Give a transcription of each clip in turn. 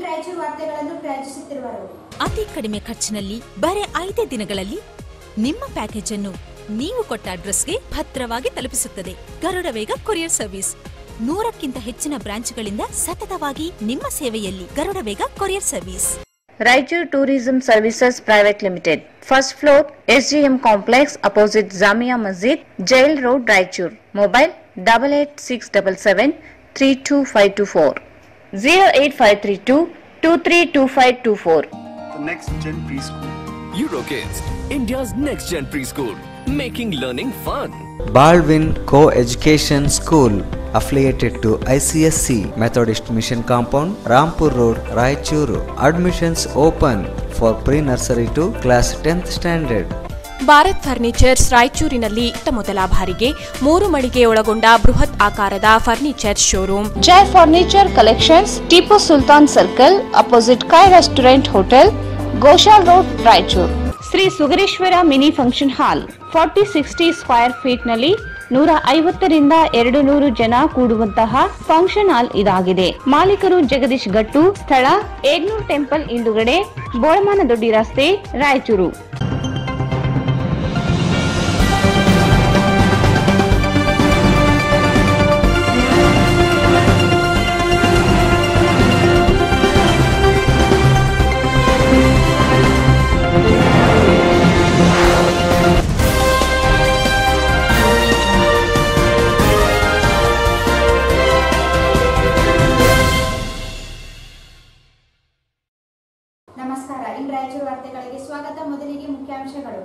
ರಾಯಚೂರು ವಾರ್ತೆಗಳನ್ನು ಪ್ರಾಯೋಜಿಸುತ್ತಿರುವರು ಅತಿ ಕಡಿಮೆ ಖರ್ಚಿನಲ್ಲಿ ಬರೆ ಐದೇ ದಿನಗಳಲ್ಲಿ ನಿಮ್ಮ ಪ್ಯಾಕೇಜ್ ಅನ್ನು ನೀವು ಕೊಟ್ಟ ಅಡ್ರೆಸ್ಗೆ ಭದ್ರವಾಗಿ ತಲುಪಿಸುತ್ತದೆ ಗರುಡ ವೇಗ ಕೊರಿಯರ್ ಸರ್ವಿಸ್ ನೂರಕ್ಕಿಂತ ಹೆಚ್ಚಿನ ಬ್ರಾಂಚ್ಗಳಿಂದ ಸತತವಾಗಿ ನಿಮ್ಮ ಸೇವೆಯಲ್ಲಿ Garuda Vega courier service Raichur Tourism Services Private Limited. First floor, SGM Complex opposite Zamia Masjid, Jail Road, Raichur. Mobile double eight six double seven three two five two four zero eight five three two two three two five two four. the next gen preschool. Eurokids, India's next gen preschool, making learning fun. Baldwin Co-Education School affiliated to ICSC Methodist Mission Compound, Rampur Road, Raichuru. Admissions open for pre-nursery to class 10th standard. Bharat furnitures ರಾಯಚೂರಿನಲ್ಲಿ ಇತ್ತ ಮೊದಲ ಬಾರಿಗೆ ಮೂರು ಮಳಿಗೆ ಒಳಗೊಂಡ ಬೃಹತ್ ಆಕಾರದ furniture showroom Jai Furniture Collections, Tipu Sultan Circle, opposite Kai Restaurant Hotel, Goshal Road, Raichur. Shri Sugareshwara mini function hall forty sixty square feet ನಲ್ಲಿ ನೂರ ಐವತ್ತರಿಂದ ಎರಡು ನೂರು ಜನ ಕೂಡುವಂತಹ ಫಂಕ್ಷನ್ ಹಾಲ್ ಇದಾಗಿದೆ ಮಾಲೀಕರು ಜಗದೀಶ್ ಗಟ್ಟು ಸ್ಥಳ ಏಗ್ನೂರ್ ಟೆಂಪಲ್ ಹಿಂದುಗಡೆ ಬೋಳಮಾನ ದೊಡ್ಡಿ ರಸ್ತೆ ರಾಯಚೂರು ನಮಸ್ಕಾರ ಇನ್ ರಾಯಚೂರು ವಾರ್ತೆಗಳಿಗೆ ಸ್ವಾಗತ ಮೊದಲಿಗೆ ಮುಖ್ಯಾಂಶಗಳು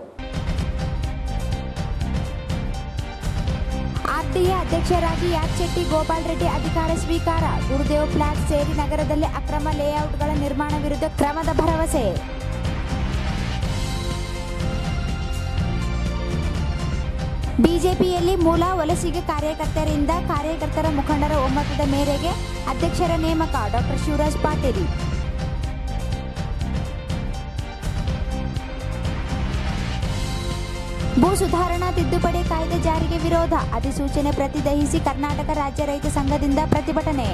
ಆರ್ಟಿಎ ಅಧ್ಯಕ್ಷರಾಗಿ ಯಾಚೆಟ್ಟಿ ಗೋಪಾಲ್ ರೆಡ್ಡಿ ಅಧಿಕಾರ ಸ್ವೀಕಾರ ಗುರುದೇವ್ ಫ್ಲಾಟ್ ಸೇರಿ ನಗರದಲ್ಲಿ ಅಕ್ರಮ ಲೇಔಟ್ಗಳ ನಿರ್ಮಾಣ ವಿರುದ್ಧ ಕ್ರಮದ ಭರವಸೆ ಬಿಜೆಪಿಯಲ್ಲಿ ಮೂಲ ವಲಸಿಗೆ ಕಾರ್ಯಕರ್ತರಿಂದ ಕಾರ್ಯಕರ್ತರ ಮುಖಂಡರ ಒಮ್ಮತದ ಮೇರೆಗೆ ಅಧ್ಯಕ್ಷರ ನೇಮಕ ಡಾಕ್ಟರ್ ಶಿವರಾಜ್ ಪಾಟೀಲ್ ಭೂ ಸುಧಾರಣಾ ತಿದ್ದುಪಡಿ ಕಾಯ್ದೆ ಜಾರಿಗೆ ವಿರೋಧ ಅಧಿಸೂಚನೆ ಪ್ರತಿದಹಿಸಿ ಕರ್ನಾಟಕ ರಾಜ್ಯ ರೈತ ಸಂಘದಿಂದ ಪ್ರತಿಭಟನೆ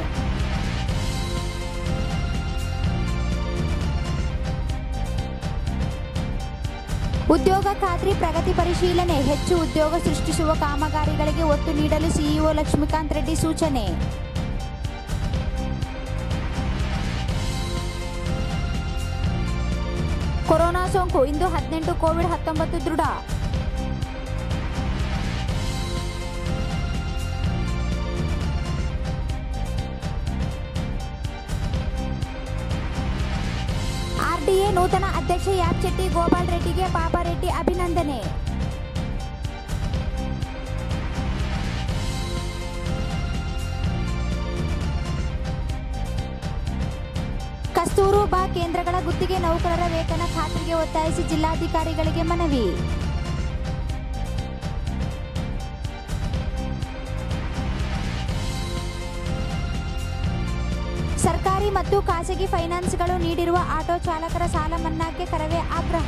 ಉದ್ಯೋಗ ಖಾತ್ರಿ ಪ್ರಗತಿ ಪರಿಶೀಲನೆ ಹೆಚ್ಚು ಉದ್ಯೋಗ ಸೃಷ್ಟಿಸುವ ಕಾಮಗಾರಿಗಳಿಗೆ ಒತ್ತು ನೀಡಲು ಸಿಇಒ ಲಕ್ಷ್ಮೀಕಾಂತ್ ರೆಡ್ಡಿ ಸೂಚನೆ ಕೊರೋನಾ ಸೋಂಕು ಇಂದು ಹದಿನೆಂಟು ಕೋವಿಡ್ ಹತ್ತೊಂಬತ್ತು ದೃಢ ಆರ್ಡಿಎ ನೂತನ ಅಧ್ಯಕ್ಷ ಯಾಪ್ಚೆಟ್ಟಿ ಗೋಪಾಲ್ ರೆಡ್ಡಿಗೆ ಪಾಪಾರೆಡ್ಡಿ ಅಭಿನಂದನೆ ಕಸ್ತೂರುಬಾ ಕೇಂದ್ರಗಳ ಗುತ್ತಿಗೆ ನೌಕರರ ವೇತನ ಖಾತ್ರಿಗೆ ಒತ್ತಾಯಿಸಿ ಜಿಲ್ಲಾಧಿಕಾರಿಗಳಿಗೆ ಮನವಿ ಸರ್ಕಾರಿ ಮತ್ತು ಖಾಸಗಿ ಫೈನಾನ್ಸ್ಗಳು ನೀಡಿರುವ ಆಟೋ ಚಾಲಕರ ಸಾಲ ಮನ್ನಾಕ್ಕೆ ಕರವೇ ಆಗ್ರಹ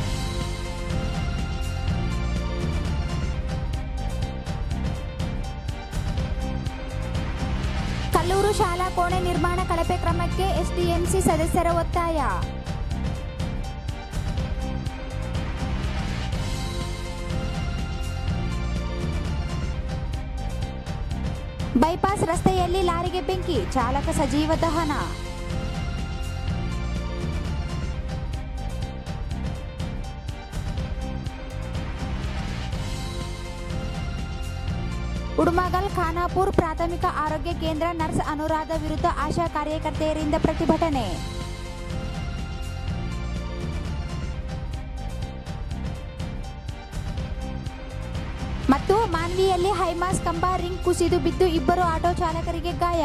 ಕಲ್ಲೂರು ಶಾಲಾ ಕೋಣೆ ನಿರ್ಮಾಣ ಕಳಪೆ ಕ್ರಮಕ್ಕೆ ಎಸ್ಡಿಎಂಸಿ ಸದಸ್ಯರ ಒತ್ತಾಯ ಬೈಪಾಸ್ ರಸ್ತೆಯಲ್ಲಿ ಲಾರಿಗೆ ಬೆಂಕಿ ಚಾಲಕ ಸಜೀವ ದಹನ ಉಡುಮಗಲ್ ಖಾನಾಪುರ್ ಪ್ರಾಥಮಿಕ ಆರೋಗ್ಯ ಕೇಂದ್ರ ನರ್ಸ್ ಅನುರಾಧ ವಿರುದ್ಧ ಆಶಾ ಕಾರ್ಯಕರ್ತೆಯರಿಂದ ಪ್ರತಿಭಟನೆ ಮತ್ತು ಮಾನ್ವಿಯಲ್ಲಿ ಹೈಮಾಸ್ ಕಂಬ ರಿಂಗ್ ಕುಸಿದು ಬಿದ್ದು ಇಬ್ಬರು ಆಟೋ ಚಾಲಕರಿಗೆ ಗಾಯ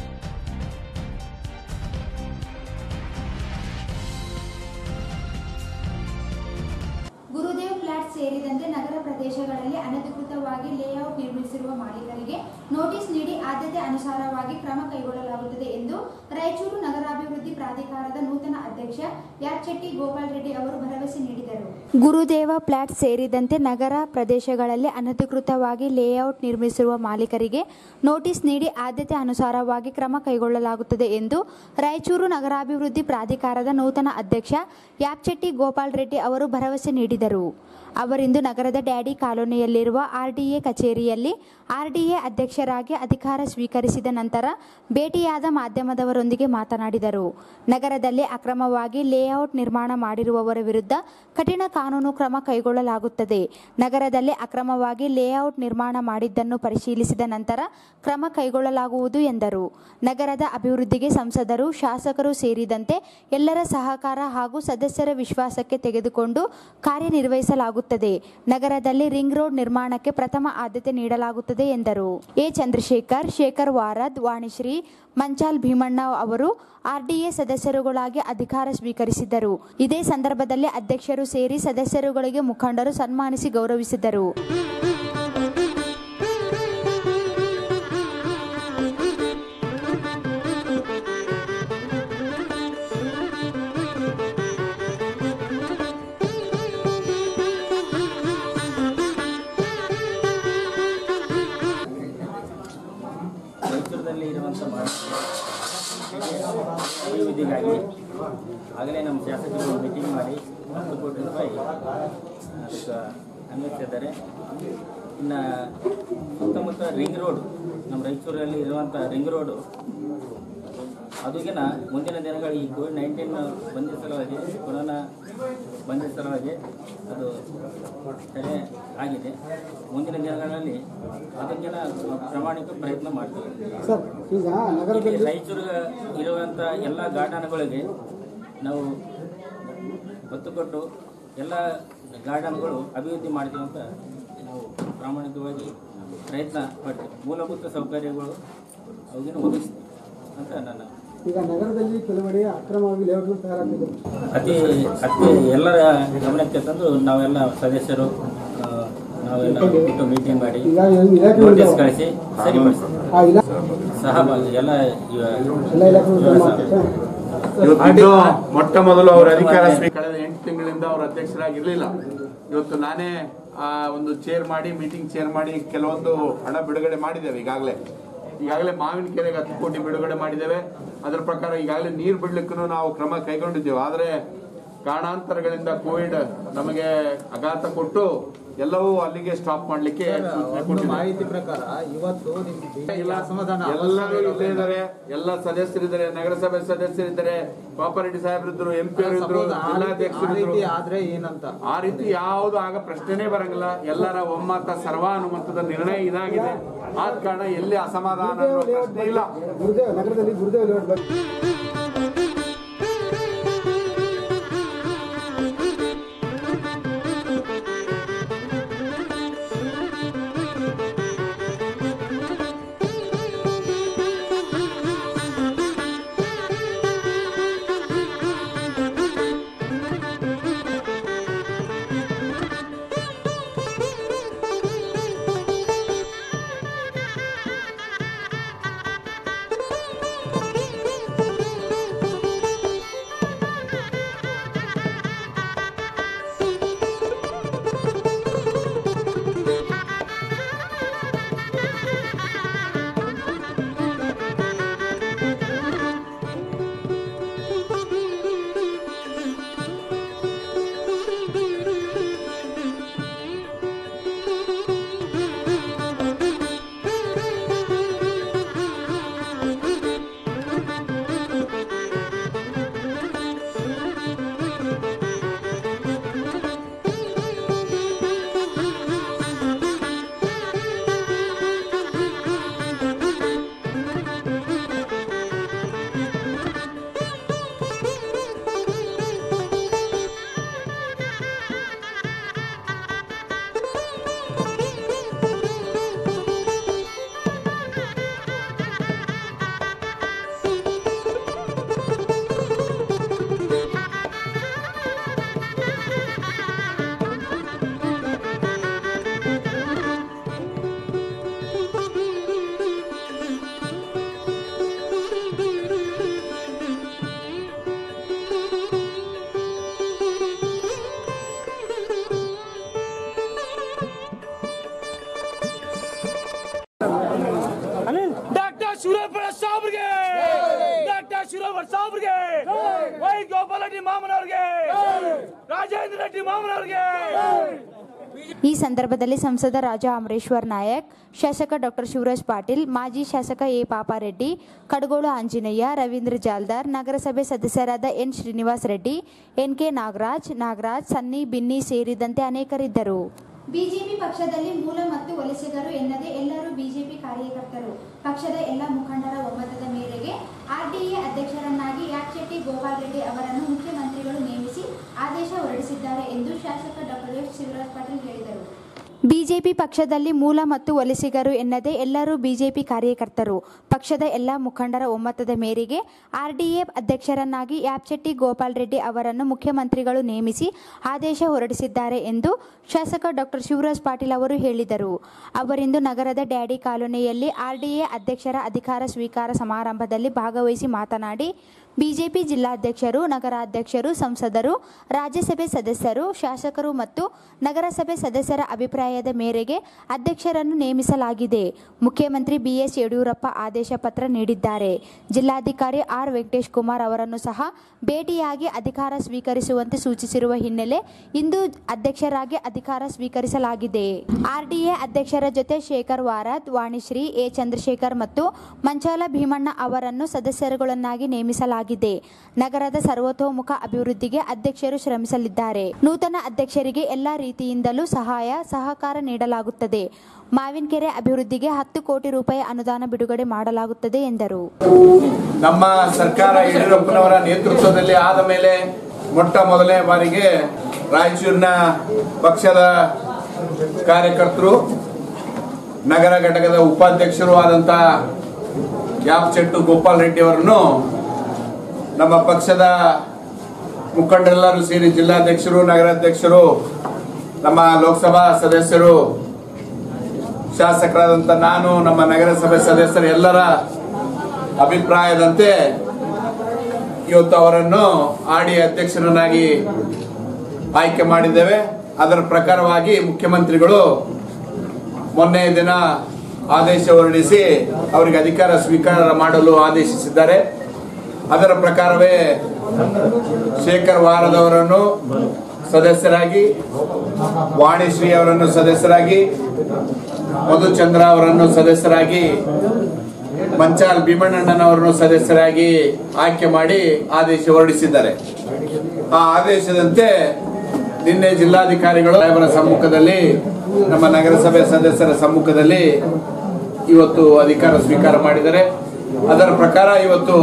ಗುರುದೇವ್ ಫ್ಲಾಟ್ ಸೇರಿದಂತೆ ನಗರ ಪ್ರದೇಶಗಳಲ್ಲಿ ಅನಧಿಕೃತವಾಗಿ ಲೇಔಟ್ ನಿರ್ಮಿಸಿರುವ ಮಾಲೀಕರಿಗೆ ನೋಟಿಸ್ ನೀಡಿ ಆದ್ಯತೆ ಅನುಸಾರವಾಗಿ ಕ್ರಮ ಕೈಗೊಳ್ಳಲಾಗುತ್ತದೆ ಎಂದು ರಾಯಚೂರು ನಗರಾಭಿವೃದ್ಧಿ ಪ್ರಾಧಿಕಾರದ ನೂತನ ಅಧ್ಯಕ್ಷ ಯಾಚೆಟ್ಟಿ ಗೋಪಾಲ್ ರೆಡ್ಡಿ ಅವರು ಭರವಸೆ ನೀಡಿದರು ಗುರುದೇವ ಫ್ಲಾಟ್ ಸೇರಿದಂತೆ ನಗರ ಪ್ರದೇಶಗಳಲ್ಲಿ ಅನಧಿಕೃತವಾಗಿ ಲೇಔಟ್ ನಿರ್ಮಿಸಿರುವ ಮಾಲೀಕರಿಗೆ ನೋಟಿಸ್ ನೀಡಿ ಆದ್ಯತೆ ಅನುಸಾರವಾಗಿ ಕ್ರಮ ಕೈಗೊಳ್ಳಲಾಗುತ್ತದೆ ಎಂದು ರಾಯಚೂರು ನಗರಾಭಿವೃದ್ಧಿ ಪ್ರಾಧಿಕಾರದ ನೂತನ ಅಧ್ಯಕ್ಷ ಯಾಪ್ಚೆಟ್ಟಿ ಗೋಪಾಲ್ ರೆಡ್ಡಿ ಅವರು ಭರವಸೆ ನೀಡಿದರು ಅವರಿಂದು ನಗರದ ಡ್ಯಾಡಿ ಕಾಲೋನಿಯಲ್ಲಿರುವ ಆರ್ಡಿಎ ಕಚೇರಿಯಲ್ಲಿ ಆರ್ಡಿಎ ಅಧ್ಯಕ್ಷರಾಗಿ ಅಧಿಕಾರ ಸ್ವೀಕರಿಸಿದ ನಂತರ ಭೇಟಿಯಾದ ಮಾಧ್ಯಮದವರೊಂದಿಗೆ ಮಾತನಾಡಿದರು ನಗರದಲ್ಲಿ ಅಕ್ರಮವಾಗಿ ಲೇಔಟ್ ನಿರ್ಮಾಣ ಮಾಡಿರುವವರ ವಿರುದ್ಧ ಕಠಿಣ ಕಾನೂನು ಕ್ರಮ ಕೈಗೊಳ್ಳಲಾಗುತ್ತದೆ ನಗರದಲ್ಲಿ ಅಕ್ರಮವಾಗಿ ಲೇಔಟ್ ನಿರ್ಮಾಣ ಮಾಡಿದ್ದನ್ನು ಪರಿಶೀಲಿಸಿದ ನಂತರ ಕ್ರಮ ಕೈಗೊಳ್ಳಲಾಗುವುದು ಎಂದರು ನಗರದ ಅಭಿವೃದ್ಧಿಗೆ ಸಂಸದರು ಶಾಸಕರು ಸೇರಿದಂತೆ ಎಲ್ಲರ ಸಹಕಾರ ಹಾಗೂ ಸದಸ್ಯರ ವಿಶ್ವಾಸಕ್ಕೆ ತೆಗೆದುಕೊಂಡು ಕಾರ್ಯನಿರ್ವಹಿಸಲಾಗುತ್ತದೆ ನಗರದಲ್ಲಿ ರಿಂಗ್ ರೋಡ್ ನಿರ್ಮಾಣಕ್ಕೆ ಪ್ರಥಮ ಆದ್ಯತೆ ನೀಡಲಾಗುತ್ತದೆ ಎಂದರು ಎ ಚಂದ್ರಶೇಖರ್ ಶೇಖರ್ ವಾರದ್ ವಾಣಿಶ್ರೀ ಮಂಚಾಲ್ ಭೀಮಣ್ಣ ಅವರು ಆರ್ಡಿಎ ಸದಸ್ಯರುಗಳಾಗಿ ಅಧಿಕಾರ ಸ್ವೀಕರಿಸಿದರು ಇದೇ ಸಂದರ್ಭದಲ್ಲಿ ಅಧ್ಯಕ್ಷರು ಸೇರಿ ಸದಸ್ಯರುಗಳಿಗೆ ಮುಖಂಡರು ಸನ್ಮಾನಿಸಿ ಗೌರವಿಸಿದರು ಮೈಸೂರಿನಲ್ಲಿ ಇರುವಂಥ ಅಭಿವೃದ್ಧಿಗಾಗಿ ಆಗಲೇ ನಮ್ಮ ಶಾಸಕರು ಮೀಟಿಂಗ್ ಮಾಡಿ ಹತ್ತು ಕೋಟಿ ರೂಪಾಯಿ ಅದಕ್ಕೆ ಅನ್ವಯಿಸಿದ್ದಾರೆ ಇನ್ನು ಸುತ್ತಮುತ್ತ ರಿಂಗ್ ರೋಡ್ ನಮ್ಮ ರಾಯಚೂರಲ್ಲಿ ಇರುವಂಥ ರಿಂಗ್ ರೋಡು ಅದಕ್ಕಿನ ಮುಂದಿನ ದಿನಗಳು ಈ ಕೋವಿಡ್ ನೈನ್ಟೀನ್ ಬಂದಿದ್ದ ಸಲುವಾಗಿ ಕೊರೋನಾ ಬಂದಿದ್ದ ಸಲುವಾಗಿ ಅದು ತಡೆ ಆಗಿದೆ ಮುಂದಿನ ದಿನಗಳಲ್ಲಿ ಅದಕ್ಕಿನ ಪ್ರಾಮಾಣಿಕ ಪ್ರಯತ್ನ ಮಾಡ್ತೀವಿ ಸರ್ ಈಗ ನಗರದಲ್ಲಿ ಇಲ್ಲಿ ರಾಯಚೂರು ಇರುವಂಥ ಎಲ್ಲ ಗಾರ್ಡನ್ಗಳಿಗೆ ನಾವು ಒತ್ತು ಕೊಟ್ಟು ಎಲ್ಲ ಗಾರ್ಡನ್ಗಳು ಅಭಿವೃದ್ಧಿ ಮಾಡ್ತೀವಿ ಅಂತ ನಾವು ಪ್ರಾಮಾಣಿಕವಾಗಿ ಪ್ರಯತ್ನ ಪಡ್ತೀವಿ ಮೂಲಭೂತ ಸೌಕರ್ಯಗಳು ಅವಾಗಿನ ಒದಗಿಸ್ತೀವಿ ಅಂತ ನನ್ನ ಈಗ ನಗರದಲ್ಲಿ ಕೆಲವೆಡೆ ಅಕ್ರಮವಾಗಿ ಲೇಔಟ್ಗಳು ತಯಾರಾಗ್ತಿದೆ ಅತಿ ಅತಿ ಎಲ್ಲರ ಗಮನಕ್ಕೆ ತಂದು ನಾವೆಲ್ಲ ಸದಸ್ಯರು ಆ, ನಾವೆಲ್ಲ ಬಿಟ್ಟು ಮೀಟಿಂಗ್ ಮಾಡಿ ಈಗ ಏನು ಇಲಾಖೆಗಳು ನೋಟಿಸ್ ಕಳಿಸಿ ಸರಿಪಡಿಸಿ ಆ ಇಲಾಖೆ ಸಹಭಾಗಿ ಎಲ್ಲ ಇವ- ಎಲ್ಲ ಇಲಾಖೆಗಳು ಮಾಡ್ತಾರೆ ಇವತ್ತಿದ್ದು ಮೊಟ್ಟ ಮೊದಲು ಅವರ ಅಧಿಕಾರ ಸ್ವೀ- ಕಳೆದ ಎಂಟು ತಿಂಗಳಿಂದ ಅವರು ಅಧ್ಯಕ್ಷರಾಗಿರ್ಲಿಲ್ಲ ಇವತ್ತು ನಾನೇ ಆ ಒಂದು ಚೇರ್ ಮಾಡಿ ಮೀಟಿಂಗ್ ಚೇರ್ ಮಾಡಿ ಕೆಲವೊಂದು ಹಣ ಬಿಡುಗಡೆ ಮಾಡಿದ್ದೇವೆ ಈಗಾಗಲೇ ಈಗಾಗಲೇ ಮಾವಿನ ಕೆರೆಗೆ ಹತ್ತು ಕೋಟಿ ಬಿಡುಗಡೆ ಮಾಡಿದ್ದೇವೆ ಅದರ ಪ್ರಕಾರ ಈಗಾಗಲೇ ನೀರು ಬಿಡ್ಲಿಕ್ಕೂ ನಾವು ಕ್ರಮ ಕೈಗೊಂಡಿದ್ದೇವೆ ಆದರೆ ಕಾರಣಾಂತರಗಳಿಂದ ಕೋವಿಡ್ ನಮಗೆ ಆಘಾತ ಕೊಟ್ಟು ಎಲ್ಲವೂ ಅಲ್ಲಿಗೆ ಸ್ಟಾಪ್ ಮಾಡ್ಲಿಕ್ಕೆ ಸೂಚನೆ ಕೊಟ್ಟಿದೆ. ಮಾಹಿತಿ ಪ್ರಕಾರ ಇವತ್ತು ನಿಮ್ಗೆ ಇಲ್ಲ ಅಸಮಾಧಾನ ಎಲ್ಲರೂ ಇಲ್ಲೇ ಇದ್ದಾರೆ ಎಲ್ಲ ಸದಸ್ಯರಿದ್ದಾರೆ ನಗರಸಭೆ ಸದಸ್ಯರಿದ್ದಾರೆ ಕೋಆಪರೇಟಿವ್ ಸಾಹೇಬರಿದ್ರು ಎಂ ಪಿ ಅವರಿದ್ರು ಆ ರೀತಿ- ಆ ಜಿಲ್ಲಾಧ್ಯಕ್ಷರಿದ್ರು ರೀತಿ ಆದ್ರೆ ಏನಂತ ಆ ರೀತಿ ಯಾವುದು ಆಗ ಪ್ರಶ್ನೆನೇ ಬರಂಗಿಲ್ಲ ಎಲ್ಲರ ಒಮ್ಮತ ಸರ್ವಾನುಮತದ ನಿರ್ಣಯ ಇದಾಗಿದೆ ಆದ ಕಾರಣ ಎಲ್ಲಿ ಅಸಮಾಧಾನ ಅನ್ನೋ ಪ್ರಶ್ನೆ ಇಲ್ಲ ಗುರುದೇವ್ ನಗರದಲ್ಲಿ ಗುರುದೇವ್ ಲೇಔಟ್ ಬಗ್ಗೆ ವರ್ಷ ಅವ್ರಿಗೆ ವೈ ಗೋಪಾಲ ರೆಡ್ಡಿ ಮಾಮನವ್ರಿಗೆ ರಾಜೇಂದ್ರ ರೆಡ್ಡಿ ಮಾಮನವ್ರಿಗೆ ಈ ಸಂದರ್ಭದಲ್ಲಿ ಸಂಸದ ರಾಜಾ ಅಮರೇಶ್ವರ್ ನಾಯಕ್ ಶಾಸಕ ಡಾಕ್ಟರ್ ಶಿವರಾಜ್ ಪಾಟೀಲ್ ಮಾಜಿ ಶಾಸಕ ಎ ಪಾಪಾರೆಡ್ಡಿ ಕಡಗೋಳು ಆಂಜನೇಯ ರವೀಂದ್ರ ಜಾಲ್ದಾರ್ ನಗರಸಭೆ ಸದಸ್ಯರಾದ N Srinivas Reddy N K Nagaraj Nagaraj Sunny Binni ಸೇರಿದಂತೆ ಅನೇಕರಿದ್ದರು ಬಿಜೆಪಿ ಪಕ್ಷದಲ್ಲಿ ಮೂಲ ಮತ್ತು ವಲಸಿಗರು ಎನ್ನದೇ ಎಲ್ಲರೂ ಬಿಜೆಪಿ ಕಾರ್ಯಕರ್ತರು ಪಕ್ಷದ ಎಲ್ಲ ಮುಖಂಡರ ಒಮ್ಮತದ ಮೇರೆಗೆ ಆರ್ಡಿಎ ಅಧ್ಯಕ್ಷರನ್ನಾಗಿ ಯಾಚೆಟ್ಟಿ ಗೋಪಾಲ್ ರೆಡ್ಡಿ ಅವರನ್ನು ಮುಖ್ಯಮಂತ್ರಿಗಳು ನೇಮಿಸಿ ಆದೇಶ ಹೊರಡಿಸಿದ್ದಾರೆ ಎಂದು ಶಾಸಕ ಡಾಕ್ಟರ್ ಎಸ್ ಶಿವರಾಜ್ ಪಾಟೀಲ್ ಹೇಳಿದರು ಬಿಜೆಪಿ ಪಕ್ಷದಲ್ಲಿ ಮೂಲ ಮತ್ತು ವಲಸಿಗರು ಎನ್ನದೇ ಎಲ್ಲರೂ ಬಿಜೆಪಿ ಕಾರ್ಯಕರ್ತರು ಪಕ್ಷದ ಎಲ್ಲ ಮುಖಂಡರ ಒಮ್ಮತದ ಮೇರೆಗೆ ಆರ್ಡಿಎ ಅಧ್ಯಕ್ಷರನ್ನಾಗಿ ಯಾಪ್ಚೆಟ್ಟಿ ಗೋಪಾಲ್ ರೆಡ್ಡಿ ಅವರನ್ನು ಮುಖ್ಯಮಂತ್ರಿಗಳು ನೇಮಿಸಿ ಆದೇಶ ಹೊರಡಿಸಿದ್ದಾರೆ ಎಂದು ಶಾಸಕ ಡಾಕ್ಟರ್ ಶಿವರಾಜ್ ಪಾಟೀಲ್ ಅವರು ಹೇಳಿದರು ಅವರಿಂದು ನಗರದ ಡ್ಯಾಡಿ ಕಾಲೋನಿಯಲ್ಲಿ ಆರ್ಡಿಎ ಅಧ್ಯಕ್ಷರ ಅಧಿಕಾರ ಸ್ವೀಕಾರ ಸಮಾರಂಭದಲ್ಲಿ ಭಾಗವಹಿಸಿ ಮಾತನಾಡಿ ಬಿಜೆಪಿ ಜಿಲ್ಲಾಧ್ಯಕ್ಷರು ನಗರಾಧ್ಯಕ್ಷರು ಸಂಸದರು ರಾಜ್ಯಸಭೆ ಸದಸ್ಯರು ಶಾಸಕರು ಮತ್ತು ನಗರಸಭೆ ಸದಸ್ಯರ ಅಭಿಪ್ರಾಯದ ಮೇರೆಗೆ ಅಧ್ಯಕ್ಷರನ್ನು ನೇಮಿಸಲಾಗಿದೆ ಮುಖ್ಯಮಂತ್ರಿ ಬಿಎಸ್ ಯಡಿಯೂರಪ್ಪ ಆದೇಶ ಪತ್ರ ನೀಡಿದ್ದಾರೆ ಜಿಲ್ಲಾಧಿಕಾರಿ ಆರ್ ವೆಂಕಟೇಶ್ ಕುಮಾರ್ ಅವರನ್ನು ಸಹ ಭೇಟಿಯಾಗಿ ಅಧಿಕಾರ ಸ್ವೀಕರಿಸುವಂತೆ ಸೂಚಿಸಿರುವ ಹಿನ್ನೆಲೆ ಇಂದು ಅಧ್ಯಕ್ಷರಾಗಿ ಅಧಿಕಾರ ಸ್ವೀಕರಿಸಲಾಗಿದೆ ಆರ್ಡಿಎ ಅಧ್ಯಕ್ಷರ ಜೊತೆ ಶೇಖರ್ ವಾರದ್ ವಾಣಿಶ್ರೀ ಎ ಚಂದ್ರಶೇಖರ್ ಮತ್ತು ಮಂಚಾಲ ಭೀಮಣ್ಣ ಅವರನ್ನು ಸದಸ್ಯರುಗಳನ್ನಾಗಿ ನೇಮಿಸಲಾಗಿದೆ ನಗರದ ಸರ್ವತೋಮುಖ ಅಭಿವೃದ್ಧಿಗೆ ಅಧ್ಯಕ್ಷರು ಶ್ರಮಿಸಲಿದ್ದಾರೆ ನೂತನ ಅಧ್ಯಕ್ಷರಿಗೆ ಎಲ್ಲ ರೀತಿಯಿಂದಲೂ ಸಹಾಯ ಸಹಕಾರ ನೀಡಲಾಗುತ್ತದೆ ಮಾವಿನಕೆರೆ ಅಭಿವೃದ್ಧಿಗೆ ಹತ್ತು ಕೋಟಿ ರೂಪಾಯಿ ಅನುದಾನ ಬಿಡುಗಡೆ ಮಾಡಲಾಗುತ್ತದೆ ಎಂದರು ನಮ್ಮ ಸರ್ಕಾರ ಯಡಿಯೂರಪ್ಪನವರ ನೇತೃತ್ವದಲ್ಲಿ ಆದ ಮೇಲೆ ಮೊಟ್ಟ ಮೊದಲನೇ ಬಾರಿಗೆ ರಾಯಚೂರಿನ ಪಕ್ಷದ ಕಾರ್ಯಕರ್ತರು ನಗರ ಘಟಕದ ಉಪಾಧ್ಯಕ್ಷರು ಆದಂತ ಯಾಪ್ಚೆಟ್ಟು ಗೋಪಾಲ್ ರೆಡ್ಡಿ ಅವರನ್ನು ನಮ್ಮ ಪಕ್ಷದ ಮುಖಂಡರೆಲ್ಲರೂ ಸೇರಿ ಜಿಲ್ಲಾಧ್ಯಕ್ಷರು ನಗರಾಧ್ಯಕ್ಷರು ನಮ್ಮ ಲೋಕಸಭಾ ಸದಸ್ಯರು ಶಾಸಕರಾದಂಥ ನಾನು ನಮ್ಮ ನಗರಸಭೆ ಸದಸ್ಯರು ಎಲ್ಲರ ಅಭಿಪ್ರಾಯದಂತೆ ಇವತ್ತು ಅವರನ್ನು ಆಡಿ ಅಧ್ಯಕ್ಷರನ್ನಾಗಿ ಆಯ್ಕೆ ಮಾಡಿದ್ದೇವೆ ಅದರ ಪ್ರಕಾರವಾಗಿ ಮುಖ್ಯಮಂತ್ರಿಗಳು ಮೊನ್ನೆ ದಿನ ಆದೇಶ ಹೊರಡಿಸಿ ಅವರಿಗೆ ಅಧಿಕಾರ ಸ್ವೀಕಾರ ಮಾಡಲು ಆದೇಶಿಸಿದ್ದಾರೆ ಅದರ ಪ್ರಕಾರವೇ ಶೇಖರ್ ವಾರದವರನ್ನು ಸದಸ್ಯರಾಗಿ ವಾಣಿಶ್ರೀ ಅವರನ್ನು ಸದಸ್ಯರಾಗಿ ಮಧುಚಂದ್ರ ಅವರನ್ನು ಸದಸ್ಯರಾಗಿ ಮಂಚಾಲ್ ಭೀಮಣ್ಣನವರನ್ನು ಸದಸ್ಯರಾಗಿ ಆಯ್ಕೆ ಮಾಡಿ ಆದೇಶ ಹೊರಡಿಸಿದ್ದಾರೆ ಆ ಆದೇಶದಂತೆ ನಿನ್ನೆ ಜಿಲ್ಲಾಧಿಕಾರಿಗಳು ಸಾಹೇಬರ ಸಮ್ಮುಖದಲ್ಲಿ ನಮ್ಮ ನಗರಸಭೆ ಸದಸ್ಯರ ಸಮ್ಮುಖದಲ್ಲಿ ಇವತ್ತು ಅಧಿಕಾರ ಸ್ವೀಕಾರ ಮಾಡಿದ್ದಾರೆ ಅದರ ಪ್ರಕಾರ ಇವತ್ತು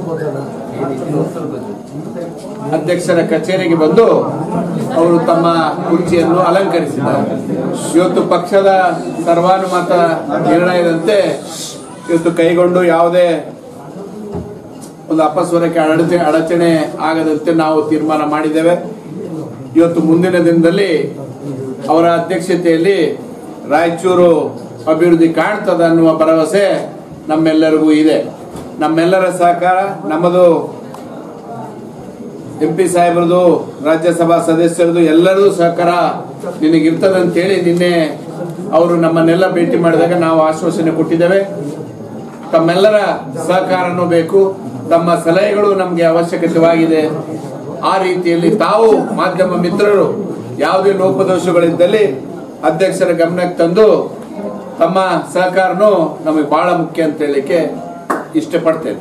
ಅಧ್ಯಕ್ಷರ ಕಚೇರಿಗೆ ಬಂದು ಅವರು ತಮ್ಮ ಕುರ್ಚಿಯನ್ನು ಅಲಂಕರಿಸಿದ್ದಾರೆ ಇವತ್ತು ಪಕ್ಷದ ಸರ್ವಾನುಮತ ನಿರ್ಣಯದಂತೆ ಇವತ್ತು ಕೈಗೊಂಡು ಯಾವುದೇ ಒಂದು ಅಪಸ್ವರಕ್ಕೆ ಅಡಚಣೆ ಅಡಚಣೆ ಆಗದಂತೆ ನಾವು ತೀರ್ಮಾನ ಮಾಡಿದ್ದೇವೆ ಇವತ್ತು ಮುಂದಿನ ದಿನದಲ್ಲಿ ಅವರ ಅಧ್ಯಕ್ಷತೆಯಲ್ಲಿ ರಾಯಚೂರು ಅಭಿವೃದ್ಧಿ ಕಾಣ್ತದ ಅನ್ನುವ ಭರವಸೆ ನಮ್ಮೆಲ್ಲರಿಗೂ ಇದೆ ನಮ್ಮೆಲ್ಲರ ಸಹಕಾರ ನಮ್ಮದು ಎಂ ಪಿ ಸಾಹೇಬ್ರದು ರಾಜ್ಯಸಭಾ ಸದಸ್ಯರದು ಎಲ್ಲರದು ಸಹಕಾರ ನಿನಗಿರ್ತದೆ ಅಂತೇಳಿ ನಿನ್ನೆ ಅವರು ನಮ್ಮನ್ನೆಲ್ಲ ಭೇಟಿ ಮಾಡಿದಾಗ ನಾವು ಆಶ್ವಾಸನೆ ಕೊಟ್ಟಿದ್ದೇವೆ ತಮ್ಮೆಲ್ಲರ ಸಹಕಾರನೂ ಬೇಕು ತಮ್ಮ ಸಲಹೆಗಳು ನಮಗೆ ಅವಶ್ಯಕತೆವಾಗಿದೆ ಆ ರೀತಿಯಲ್ಲಿ ತಾವು ಮಾಧ್ಯಮ ಮಿತ್ರರು ಯಾವುದೇ ಲೋಪದೋಷಗಳಿದ್ದಲ್ಲಿ ಅಧ್ಯಕ್ಷರ ಗಮನಕ್ಕೆ ತಂದು ತಮ್ಮ ಸಹಕಾರನೂ ನಮಗೆ ಬಹಳ ಮುಖ್ಯ ಅಂತ ಹೇಳಲಿಕ್ಕೆ ಇಷ್ಟಪಡ್ತೇನೆ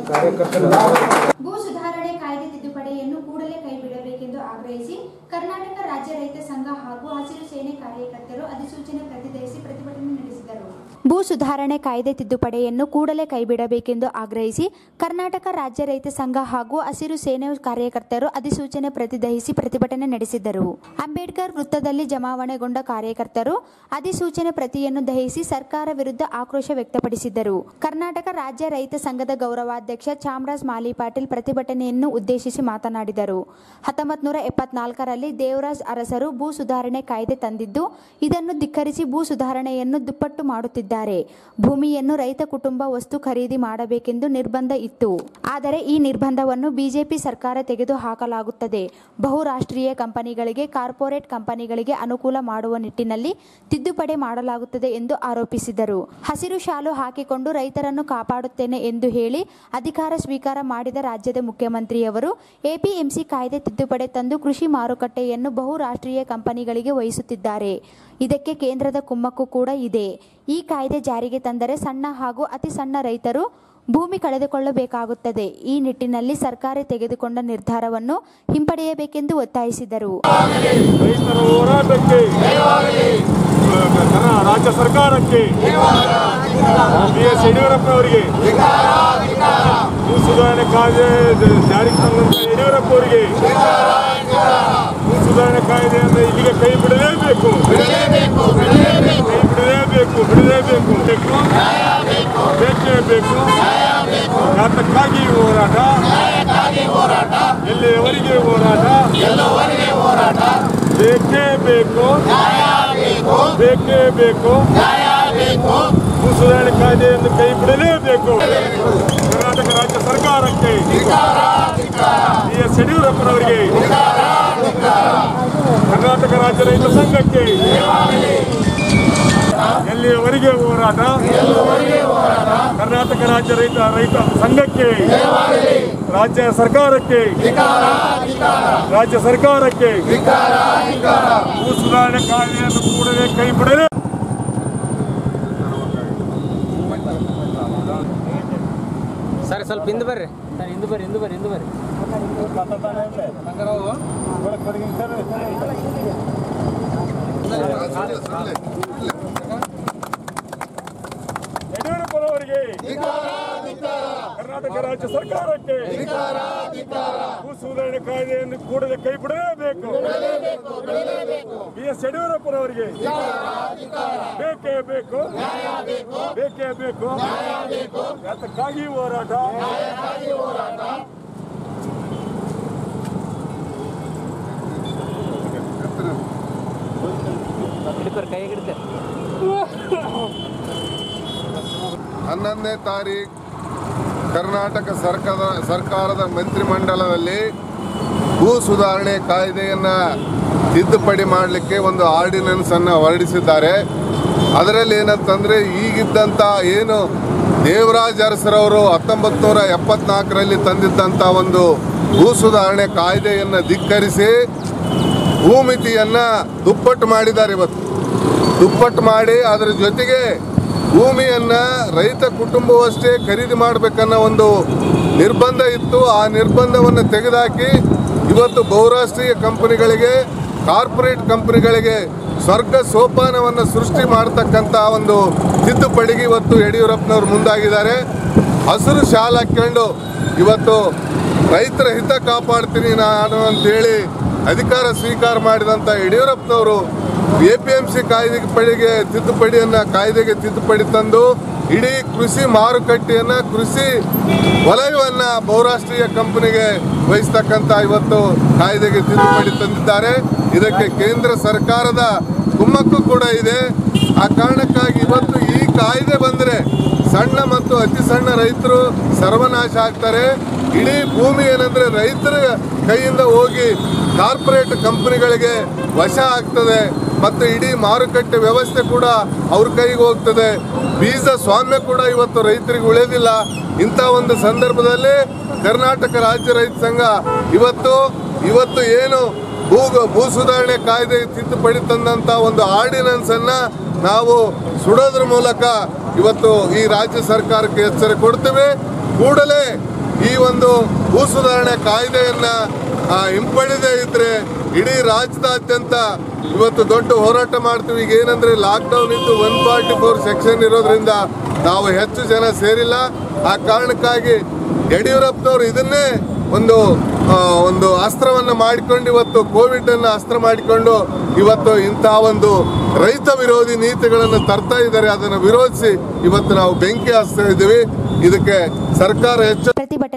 ಭೂ ಸುಧಾರಣೆ ಕಾಯ್ದೆ ತಿದ್ದುಪಡಿಯನ್ನು ಕೂಡಲೇ ಕೈಬಿಡಬೇಕೆಂದು ಆಗ್ರಹಿಸಿ ಕರ್ನಾಟಕ ರಾಜ್ಯ ರೈತ ಸಂಘ ಹಾಗೂ ಹಸಿರು ಸೇನೆ ಕಾರ್ಯಕರ್ತರು ಅಧಿಸೂಚನೆ ಪ್ರತಿಧರಿಸಿ ಪ್ರತಿಭಟನೆ ನಡೆಸಿದರು ಭೂ ಸುಧಾರಣೆ ಕಾಯ್ದೆ ತಿದ್ದುಪಡಿಯನ್ನು ಕೂಡಲೇ ಕೈಬಿಡಬೇಕೆಂದು ಆಗ್ರಹಿಸಿ ಕರ್ನಾಟಕ ರಾಜ್ಯ ರೈತ ಸಂಘ ಹಾಗೂ ಹಸಿರು ಸೇನೆ ಕಾರ್ಯಕರ್ತರು ಅಧಿಸೂಚನೆ ಪ್ರತಿದಹಿಸಿ ಪ್ರತಿಭಟನೆ ನಡೆಸಿದರು ಅಂಬೇಡ್ಕರ್ ವೃತ್ತದಲ್ಲಿ ಜಮಾವಣೆಗೊಂಡ ಕಾರ್ಯಕರ್ತರು ಅಧಿಸೂಚನೆ ಪ್ರತಿಯನ್ನು ದಹಿಸಿ ಸರ್ಕಾರ ವಿರುದ್ಧ ಆಕ್ರೋಶ ವ್ಯಕ್ತಪಡಿಸಿದರು ಕರ್ನಾಟಕ ರಾಜ್ಯ ರೈತ ಸಂಘದ ಗೌರವಾಧ್ಯಕ್ಷ ಚಾಮರಾಜ್ ಮಾಲಿ ಪಾಟೀಲ್ ಪ್ರತಿಭಟನೆಯನ್ನು ಉದ್ದೇಶಿಸಿ ಮಾತನಾಡಿದರು ಹತ್ತೊಂಬತ್ತು ನೂರ ಎಪ್ಪತ್ನಾಲ್ಕರಲ್ಲಿ ದೇವರಾಜ್ ಅರಸರು ಭೂ ಸುಧಾರಣೆ ಕಾಯ್ದೆ ತಂದಿದ್ದು ಇದನ್ನು ಧಿಕ್ಕರಿಸಿ ಭೂ ಸುಧಾರಣೆಯನ್ನು ದುಪ್ಪಟ್ಟು ಮಾಡುತ್ತಿದ್ದಾರೆ ಭೂಮಿಯನ್ನು ರೈತ ಕುಟುಂಬ ವಸ್ತು ಖರೀದಿ ಮಾಡಬೇಕೆಂದು ನಿರ್ಬಂಧ ಇತ್ತು ಆದರೆ ಈ ನಿರ್ಬಂಧವನ್ನು ಬಿಜೆಪಿ ಸರ್ಕಾರ ತೆಗೆದು ಹಾಕಲಾಗುತ್ತದೆ ಬಹುರಾಷ್ಟ್ರೀಯ ಕಂಪನಿಗಳಿಗೆ ಕಾರ್ಪೊರೇಟ್ ಕಂಪನಿಗಳಿಗೆ ಅನುಕೂಲ ಮಾಡುವ ನಿಟ್ಟಿನಲ್ಲಿ ತಿದ್ದುಪಡಿ ಮಾಡಲಾಗುತ್ತದೆ ಎಂದು ಆರೋಪಿಸಿದರು ಹಸಿರು ಶಾಲು ಹಾಕಿಕೊಂಡು ರೈತರನ್ನು ಕಾಪಾಡುತ್ತೇನೆ ಎಂದು ಹೇಳಿ ಅಧಿಕಾರ ಸ್ವೀಕಾರ ಮಾಡಿದ ರಾಜ್ಯದ ಮುಖ್ಯಮಂತ್ರಿಯವರು ಎಪಿಎಂಸಿ ಕಾಯ್ದೆ ತಿದ್ದುಪಡಿ ತಂದು ಕೃಷಿ ಮಾರುಕಟ್ಟೆಯನ್ನು ಬಹುರಾಷ್ಟ್ರೀಯ ಕಂಪನಿಗಳಿಗೆ ವಹಿಸುತ್ತಿದ್ದಾರೆ ಇದಕ್ಕೆ ಕೇಂದ್ರದ ಕುಮ್ಮಕ್ಕು ಕೂಡ ಇದೆ ಈ ಕಾಯ್ದೆ ಜಾರಿಗೆ ತಂದರೆ ಸಣ್ಣ ಹಾಗೂ ಅತಿ ಸಣ್ಣ ರೈತರು ಭೂಮಿ ಕಳೆದುಕೊಳ್ಳಬೇಕಾಗುತ್ತದೆ ಈ ನಿಟ್ಟಿನಲ್ಲಿ ಸರ್ಕಾರ ತೆಗೆದುಕೊಂಡ ನಿರ್ಧಾರವನ್ನು ಹಿಂಪಡೆಯಬೇಕೆಂದು ಒತ್ತಾಯಿಸಿದರು ರೈತರ ಹೋರಾಟಕ್ಕೆ ಕನ್ನಡ ರಾಜ್ಯ ಸರ್ಕಾರಕ್ಕೆ ಬಿ ಎಸ್ ಯಡಿಯೂರಪ್ಪ ಅವರಿಗೆ ಭೂ ಸುಧಾರಣೆ ಕಾಯ್ದೆ ಜ- ಜಾರಿಗೆ ತಂದಂತ ಯಡಿಯೂರಪ್ಪ ಅವರಿಗೆ ಭೂ ಸುಧಾರಣೆ ಕಾಯ್ದೆಯನ್ನು ಇಲ್ಲಿಗೆ ಕೈ ಬಿಡಲೇಬೇಕು ಕೈ ಬಿಡಲೇಬೇಕು ಬಿಡಲೇಬೇಕು ಬೇಕೇ ಬೇಕು ಯಾತಕ್ಕಾಗಿ ಈ ಹೋರಾಟ ಎಲ್ಲಿಯವರೆಗೆ ಹೋರಾಟ ಬೇಕೇ ಬೇಕು ಬೇಕೇ ಬೇಕು ಭೂ ಸುಧಾರಣೆ ಕಾಯ್ದೆಯನ್ನು ಕೈ ಬಿಡಲೇಬೇಕು ಕರ್ನಾಟಕ ರಾಜ್ಯ ಸರ್ಕಾರಕ್ಕೆ ಬಿ ಎಸ್ ಯಡಿಯೂರಪ್ಪನವರಿಗೆ ಕರ್ನಾಟಕ ರಾಜ್ಯ ರೈತ ಸಂಘಕ್ಕೆ ಎಲ್ಲಿಯವರೆಗೆ ಹೋರಾಟ ಕರ್ನಾಟಕ ರಾಜ್ಯ ರೈತ ರೈತ ಸಂಘಕ್ಕೆ ರಾಜ್ಯ ಸರ್ಕಾರಕ್ಕೆ ರಾಜ್ಯ ಸರ್ಕಾರಕ್ಕೆ ಭೂ ಸುಧಾರಣೆ ಕಾಯ್ದೆಯನ್ನು ಕೂಡಲೇ ಕೈ ಬಿಡಲೇ ಸರ್ ಸ್ವಲ್ಪ ಹಿಂದೆ ಬರ್ರಿ ಸರ್ ಹಿಂದೆ ಬರ್ರಿ ಹಿಂದೆ ಬರ್ರಿ ಹಿಂದೆ ಬರ್ರಿ ಯಡಿಯೂರಪ್ಪನವರಿಗೆ ಕರ್ನಾಟಕ ರಾಜ್ಯ ಸರ್ಕಾರಕ್ಕೆ ಭೂ ಸುಧಾರಣೆ ಕಾಯ್ದೆಯನ್ನು ಕೂಡಲೇ ಕೈ ಬಿಡಲೇಬೇಕು ಬಿ ಎಸ್ ಯಡಿಯೂರಪ್ಪನವರಿಗೆ ಬೇಕೇ ಬೇಕು ಬೇಕೇ ಬೇಕು ಯಾತಕ್ಕಾಗಿ ಹೋರಾಟ ಕೈ ಹಿಡಿತೆ ಹನ್ನೊಂದನೇ ತಾರೀಕು ಕರ್ನಾಟಕ ಸರ್ಕಾರದ ಸರ್ಕಾರದ ಮಂತ್ರಿಮಂಡಲದಲ್ಲಿ ಭೂ ಸುಧಾರಣೆ ಕಾಯ್ದೆಯನ್ನು ತಿದ್ದುಪಡಿ ಮಾಡಲಿಕ್ಕೆ ಒಂದು ಆರ್ಡಿನೆನ್ಸ್ ಅನ್ನು ಹೊರಡಿಸಿದ್ದಾರೆ ಅದರಲ್ಲಿ ಏನಂತಂದರೆ ಈಗಿದ್ದಂಥ ಏನು ದೇವರಾಜ್ ಅರಸರವರು ಹತ್ತೊಂಬತ್ತು ನೂರ ಎಪ್ಪತ್ನಾಲ್ಕರಲ್ಲಿ ತಂದಿದ್ದಂಥ ಒಂದು ಭೂ ಸುಧಾರಣೆ ಕಾಯ್ದೆಯನ್ನು ಧಿಕ್ಕರಿಸಿ ಭೂಮಿತಿಯನ್ನು ದುಪ್ಪಟ್ಟು ಮಾಡಿದ್ದಾರೆ ಇವತ್ತು ದುಪ್ಪಟ್ಟು ಮಾಡಿ ಅದರ ಜೊತೆಗೆ ಭೂಮಿಯನ್ನ ರೈತ ಕುಟುಂಬವಷ್ಟೇ ಖರೀದಿ ಮಾಡಬೇಕನ್ನೋ ಒಂದು ನಿರ್ಬಂಧ ಇತ್ತು ಆ ನಿರ್ಬಂಧವನ್ನು ತೆಗೆದುಹಾಕಿ ಇವತ್ತು ಬಹುರಾಷ್ಟ್ರೀಯ ಕಂಪನಿಗಳಿಗೆ ಕಾರ್ಪೊರೇಟ್ ಕಂಪನಿಗಳಿಗೆ ಸ್ವರ್ಗ ಸೋಪಾನವನ್ನು ಸೃಷ್ಟಿ ಮಾಡತಕ್ಕಂಥ ಒಂದು ತಿದ್ದುಪಡಿಗೆ ಇವತ್ತು ಯಡಿಯೂರಪ್ಪನವರು ಮುಂದಾಗಿದ್ದಾರೆ ಹಸಿರು ಶಾಲ್ ಹಾಕ್ಕೊಂಡು ಇವತ್ತು ರೈತರ ಹಿತ ಕಾಪಾಡ್ತೀನಿ ನಾನು ಅಂತೇಳಿ ಅಧಿಕಾರ ಸ್ವೀಕಾರ ಮಾಡಿದಂಥ ಯಡಿಯೂರಪ್ಪನವರು ಎ ಪಿ ಎಂ ಸಿ ಕಾಯ್ದೆ ಪಡಿಗೆ ತಿದ್ದುಪಡಿಯನ್ನು ಕಾಯ್ದೆಗೆ ತಿದ್ದುಪಡಿ ತಂದು ಇಡೀ ಕೃಷಿ ಮಾರುಕಟ್ಟೆಯನ್ನು ಕೃಷಿ ವಲಯವನ್ನು ಬಹುರಾಷ್ಟ್ರೀಯ ಕಂಪನಿಗೆ ವಹಿಸ್ತಕ್ಕಂಥ ಇವತ್ತು ಕಾಯ್ದೆಗೆ ತಿದ್ದುಪಡಿ ತಂದಿದ್ದಾರೆ ಇದಕ್ಕೆ ಕೇಂದ್ರ ಸರ್ಕಾರದ ಕುಮ್ಮಕ್ಕು ಕೂಡ ಇದೆ ಆ ಕಾರಣಕ್ಕಾಗಿ ಇವತ್ತು ಈ ಕಾಯ್ದೆ ಬಂದರೆ ಸಣ್ಣ ಮತ್ತು ಅತಿ ಸಣ್ಣ ರೈತರು ಸರ್ವನಾಶ ಆಗ್ತಾರೆ ಇಡೀ ಭೂಮಿ ಏನಂದ್ರೆ ರೈತರ ಕೈಯಿಂದ ಹೋಗಿ ಕಾರ್ಪೊರೇಟ್ ಕಂಪನಿಗಳಿಗೆ ವಶ ಆಗ್ತದೆ ಮತ್ತು ಇಡೀ ಮಾರುಕಟ್ಟೆ ವ್ಯವಸ್ಥೆ ಕೂಡ ಅವ್ರ ಕೈಗೆ ಹೋಗ್ತದೆ ಬೀಜ ಸ್ವಾಮ್ಯ ಕೂಡ ಇವತ್ತು ರೈತರಿಗೆ ಉಳಿಯೋದಿಲ್ಲ ಇಂಥ ಒಂದು ಸಂದರ್ಭದಲ್ಲಿ ಕರ್ನಾಟಕ ರಾಜ್ಯ ರೈತ ಸಂಘ ಇವತ್ತು ಇವತ್ತು ಏನು ಭೂ ಭೂ ಸುಧಾರಣೆ ಕಾಯ್ದೆ ತಿದ್ದುಪಡಿ ತಂದಂಥ ಒಂದು ಆರ್ಡಿನೆನ್ಸ್ ಅನ್ನ ನಾವು ಸುಡೋದ್ರ ಮೂಲಕ ಇವತ್ತು ಈ ರಾಜ್ಯ ಸರ್ಕಾರಕ್ಕೆ ಎಚ್ಚರ ಕೊಡ್ತೇವೆ ಕೂಡಲೇ ಈ ಒಂದು ಭೂ ಸುಧಾರಣೆ ಕಾಯ್ದೆಯನ್ನ ಆ, ಹಿಂಪಡೆದೇ ಇದ್ರೆ ಇಡೀ ರಾಜ್ಯದಾದ್ಯಂತ ಇವತ್ತು ದೊಡ್ಡ ಹೋರಾಟ ಮಾಡ್ತೀವಿ ಈಗ ಏನಂದ್ರೆ ಲಾಕ್ಡೌನ್ ಇದ್ದು ಒನ್ ಫಾರ್ಟಿ ಫೋರ್ ಸೆಕ್ಷನ್ ಇರೋದ್ರಿಂದ ನಾವು ಹೆಚ್ಚು ಜನ ಸೇರಿಲ್ಲ ಆ ಕಾರಣಕ್ಕಾಗಿ ಯಡಿಯೂರಪ್ಪನವರು ಇದನ್ನೇ ಒಂದು ಆ, ಒಂದು ಅಸ್ತ್ರವನ್ನು ಮಾಡಿಕೊಂಡು ಇವತ್ತು ಕೋವಿಡ್ ಅನ್ನು ಅಸ್ತ್ರ ಮಾಡಿಕೊಂಡು ಇವತ್ತು ಇಂತಹ ಒಂದು ರೈತ ವಿರೋಧಿ ನೀತಿಗಳನ್ನು ತರ್ತಾ ಇದ್ದಾರೆ ಅದನ್ನು ವಿರೋಧಿಸಿ ಇವತ್ತು ನಾವು ಬೆಂಕಿ ಹಚ್ತಾ ಇದ್ದೀವಿ ಇದಕ್ಕೆ ಸರ್ಕಾರ ಹೆಚ್ಚು ಪ್ರತಿಭಟನೆ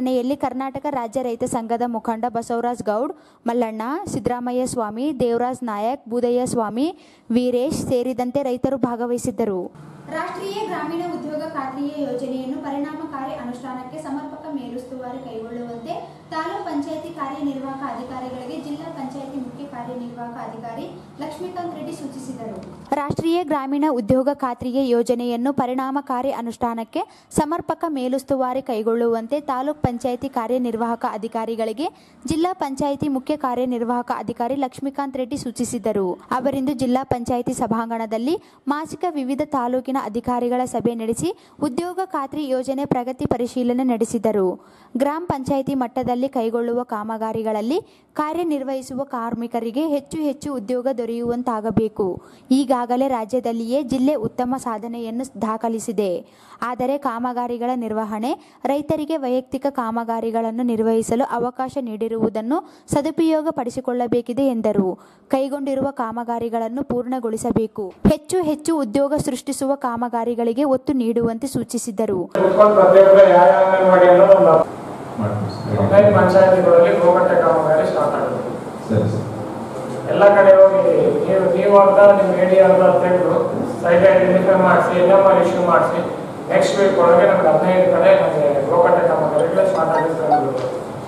ಪ್ರತಿಭಟನೆಯಲ್ಲಿ ಕರ್ನಾಟಕ ರಾಜ್ಯ ರೈತ ಸಂಘದ ಮುಖಂಡ ಬಸವರಾಜ್ ಗೌಡ್ ಮಲ್ಲಣ್ಣ ಸಿದ್ದರಾಮಯ್ಯ ಸ್ವಾಮಿ ದೇವರಾಜ್ ನಾಯಕ್ ಬೂದಯ್ಯ ಸ್ವಾಮಿ ವೀರೇಶ್ ಸೇರಿದಂತೆ ರೈತರು ಭಾಗವಹಿಸಿದ್ದರು ರಾಷ್ಟ್ರೀಯ ಗ್ರಾಮೀಣ ಉದ್ಯೋಗ ಖಾತ್ರಿಯ ಯೋಜನೆಯನ್ನು ಪರಿಣಾಮಕಾರಿ ಅನುಷ್ಠಾನಕ್ಕೆ ಸಮರ್ಪಕ ಮೇಲುಸ್ತುವಾರಿ ಕೈಗೊಳ್ಳುವಂತೆ ತಾಲೂಕ್ ಪಂಚಾಯಿತಿ ಕಾರ್ಯನಿರ್ವಾಹಕ ಅಧಿಕಾರಿಗಳಿಗೆ ಜಿಲ್ಲಾ ಪಂಚಾಯಿತಿ ಮುಖ್ಯ ಕಾರ್ಯನಿರ್ವಾಹಕ ಅಧಿಕಾರಿ ಲಕ್ಷ್ಮೀಕಾಂತ್ ರೆಡ್ಡಿ ಸೂಚಿಸಿದರು ರಾಷ್ಟ್ರೀಯ ಗ್ರಾಮೀಣ ಉದ್ಯೋಗ ಖಾತ್ರಿಯ ಯೋಜನೆಯನ್ನು ಪರಿಣಾಮಕಾರಿ ಅನುಷ್ಠಾನಕ್ಕೆ ಸಮರ್ಪಕ ಮೇಲುಸ್ತುವಾರಿ ಕೈಗೊಳ್ಳುವಂತೆ ತಾಲೂಕ್ ಪಂಚಾಯಿತಿ ಕಾರ್ಯನಿರ್ವಾಹಕ ಅಧಿಕಾರಿಗಳಿಗೆ ಜಿಲ್ಲಾ ಪಂಚಾಯಿತಿ ಮುಖ್ಯ ಕಾರ್ಯನಿರ್ವಾಹಕ ಅಧಿಕಾರಿ ಲಕ್ಷ್ಮೀಕಾಂತ್ ರೆಡ್ಡಿ ಸೂಚಿಸಿದರು ಅವರಿಂದು ಜಿಲ್ಲಾ ಪಂಚಾಯಿತಿ ಸಭಾಂಗಣದಲ್ಲಿ ಮಾಸಿಕ ವಿವಿಧ ತಾಲೂಕಿನ ಅಧಿಕಾರಿಗಳ ಸಭೆ ನಡೆಸಿ ಉದ್ಯೋಗ ಖಾತ್ರಿ ಯೋಜನೆ ಪ್ರಗತಿ ಪರಿಶೀಲನೆ ನಡೆಸಿದರು ಗ್ರಾಮ ಪಂಚಾಯಿತಿ ಮಟ್ಟದಲ್ಲಿ ಕೈಗೊಳ್ಳುವ ಕಾಮಗಾರಿಗಳಲ್ಲಿ ಕಾರ್ಯನಿರ್ವಹಿಸುವ ಕಾರ್ಮಿಕರಿಗೆ ಹೆಚ್ಚು ಹೆಚ್ಚು ಉದ್ಯೋಗ ದೊರೆಯುವಂತಾಗಬೇಕು ಈಗಾಗಲೇ ರಾಜ್ಯದಲ್ಲಿಯೇ ಜಿಲ್ಲೆ ಉತ್ತಮ ಸಾಧನೆಯನ್ನು ದಾಖಲಿಸಿದೆ ಆದರೆ ಕಾಮಗಾರಿಗಳ ನಿರ್ವಹಣೆ ರೈತರಿಗೆ ವೈಯಕ್ತಿಕ ಕಾಮಗಾರಿಗಳನ್ನು ನಿರ್ವಹಿಸಲು ಅವಕಾಶ ನೀಡಿರುವುದನ್ನು ಸದುಪಯೋಗಪಡಿಸಿಕೊಳ್ಳಬೇಕಿದೆ ಎಂದರು ಕೈಗೊಂಡಿರುವ ಕಾಮಗಾರಿಗಳನ್ನು ಪೂರ್ಣಗೊಳಿಸಬೇಕು ಹೆಚ್ಚು ಹೆಚ್ಚು ಉದ್ಯೋಗ ಸೃಷ್ಟಿಸುವ ಕಾಮಗಾರಿಗಳಿಗೆ ಒತ್ತು ನೀಡುವಂತೆ ಸೂಚಿಸಿದರು ಕುತ್ಕೊಂಡು ಪ್ರತಿಯೊಬ್ಬರು ಯಾವ ಯಾವ ಅಂಗನವಾಡಿ ಅನ್ನೋದು ಒಂದು ಹದಿನೈದು ಪಂಚಾಯತಿಗಳಲ್ಲಿ ಗೋಕಟ್ಟೆ ಕಾಮಗಾರಿ ಸ್ಟಾರ್ಟ್ ಆಗುತ್ತೆ ಎಲ್ಲ ಕಡೆ ಹೋಗಿ ನೀವು ನೀವು ಅಂತ ನಿಮ್ಮ ಏಡಿ ಅಂತ ತೆಗೆದು ಸೈಟ್ ಐಡೆಂಟಿಫೈ ಮಾಡಿಸಿ ಎನ್ ಎಮ್ ಆರ್ ಇಶ್ಯೂ ಮಾಡಿಸಿ ನೆಕ್ಸ್ಟ್ ವೀಕ್ ಒಳಗೆ ನಮ್ಗೆ ಹದಿನೈದು ಕಡೆ ನಮಗೆ ಗೋಕಟ್ಟೆ ಕಾಮಗಾರಿಗಳು ಸ್ಟಾರ್ಟ್ ಆಗುತ್ತೆ ಅನ್ನೋದು.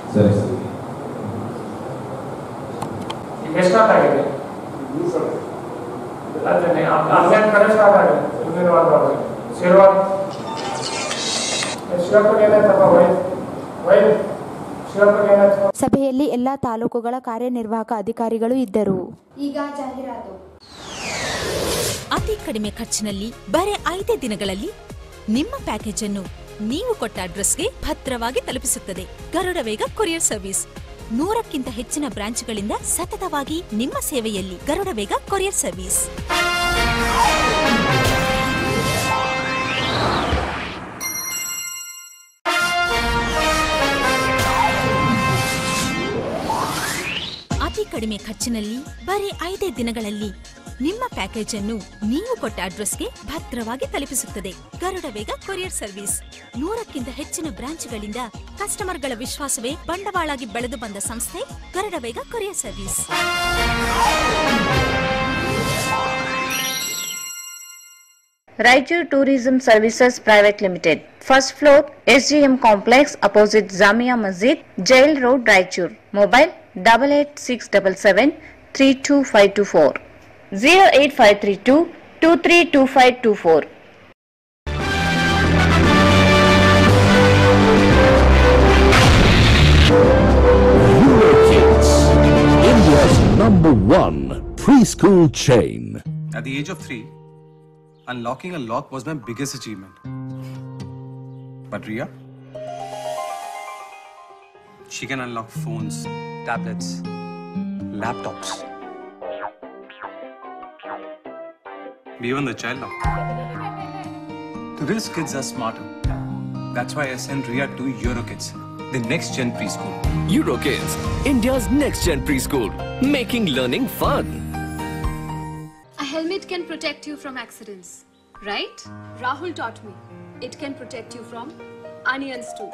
ಈಗ ಎಷ್ಟಾರ್ಟ್ ಆಗಿದೆ ಅದೇ ಹನ್ನೆರಡು ಕಡೆ ಸ್ಟಾರ್ಟ್ ಆಗಿದೆ ಮುಂದಿನ ವಾರದೊಳಗೆ ಶಿರ್ವಾರ್ ಶಿವಪ್ಪಗೆ ಏನಾಯ್ತಪ್ಪ ವೈ ವೈ ಶಿವಪ್ಪಗೆ ಏನಾಯ್ತು ಸಭೆಯಲ್ಲಿ ಎಲ್ಲಾ ತಾಲೂಕುಗಳ ಕಾರ್ಯನಿರ್ವಾಹಕ ಅಧಿಕಾರಿಗಳು ಇದ್ದರು ಈಗ ಜಾಹೀರಾತು ಅತಿ ಕಡಿಮೆ ಖರ್ಚಿನಲ್ಲಿ ಬರೆ ಐದೇ ದಿನಗಳಲ್ಲಿ ನಿಮ್ಮ ಪ್ಯಾಕೇಜ್ ಅನ್ನು ನೀವು ಕೊಟ್ಟ ಅಡ್ರೆಸ್ಗೆ ಭದ್ರವಾಗಿ ತಲುಪಿಸುತ್ತದೆ ಗರುಡ ವೇಗ ಕೊರಿಯರ್ ಸರ್ವಿಸ್ ನೂರಕ್ಕಿಂತ ಹೆಚ್ಚಿನ ಬ್ರಾಂಚ್ಗಳಿಂದ ಸತತವಾಗಿ ನಿಮ್ಮ ಸೇವೆಯಲ್ಲಿ ಗರುಡ ವೇಗ ಕೊರಿಯರ್ ಸರ್ವಿಸ್ ಅತಿ ಕಡಿಮೆ ಖರ್ಚಿನಲ್ಲಿ ಬರೀ ಐದೇ ದಿನಗಳಲ್ಲಿ ನಿಮ್ಮ ಪ್ಯಾಕೇಜ್ ಅನ್ನು ನೀವು ಕೊಟ್ಟ ಅಡ್ರೆಸ್ಗೆ ಭದ್ರವಾಗಿ ತಲುಪಿಸುತ್ತದೆ ಗರುಡ ವೇಗ ಕೊರಿಯರ್ ಸರ್ವಿಸ್ ನೂರಕ್ಕಿಂತ ಹೆಚ್ಚಿನ ಬ್ರಾಂಚ್ಗಳಿಂದ ಕಸ್ಟಮರ್ಗಳ ವಿಶ್ವಾಸವೇ ಬಂಡವಾಳಾಗಿ ಬೆಳೆದು ಬಂದ ಸಂಸ್ಥೆ Garuda Vega courier service Raichur Tourism Services Private Limited. First floor, SGM Complex, opposite Zamia Masjid, Jail Road, Raichur. Mobile, double eight six double seven three two five two four. Zero eight five three two two three two five two four. Kids, India's number one preschool chain. At the age of three, unlocking a lock was my biggest achievement. But Ria? She can unlock phones, tablets, laptops. Even the child lock. Today's kids are smarter. That's why I sent Ria to Eurokids, the next gen preschool. Eurokids, India's next gen preschool, making learning fun. A helmet can protect you from accidents, right? Rahul taught me. It can protect you from onions too.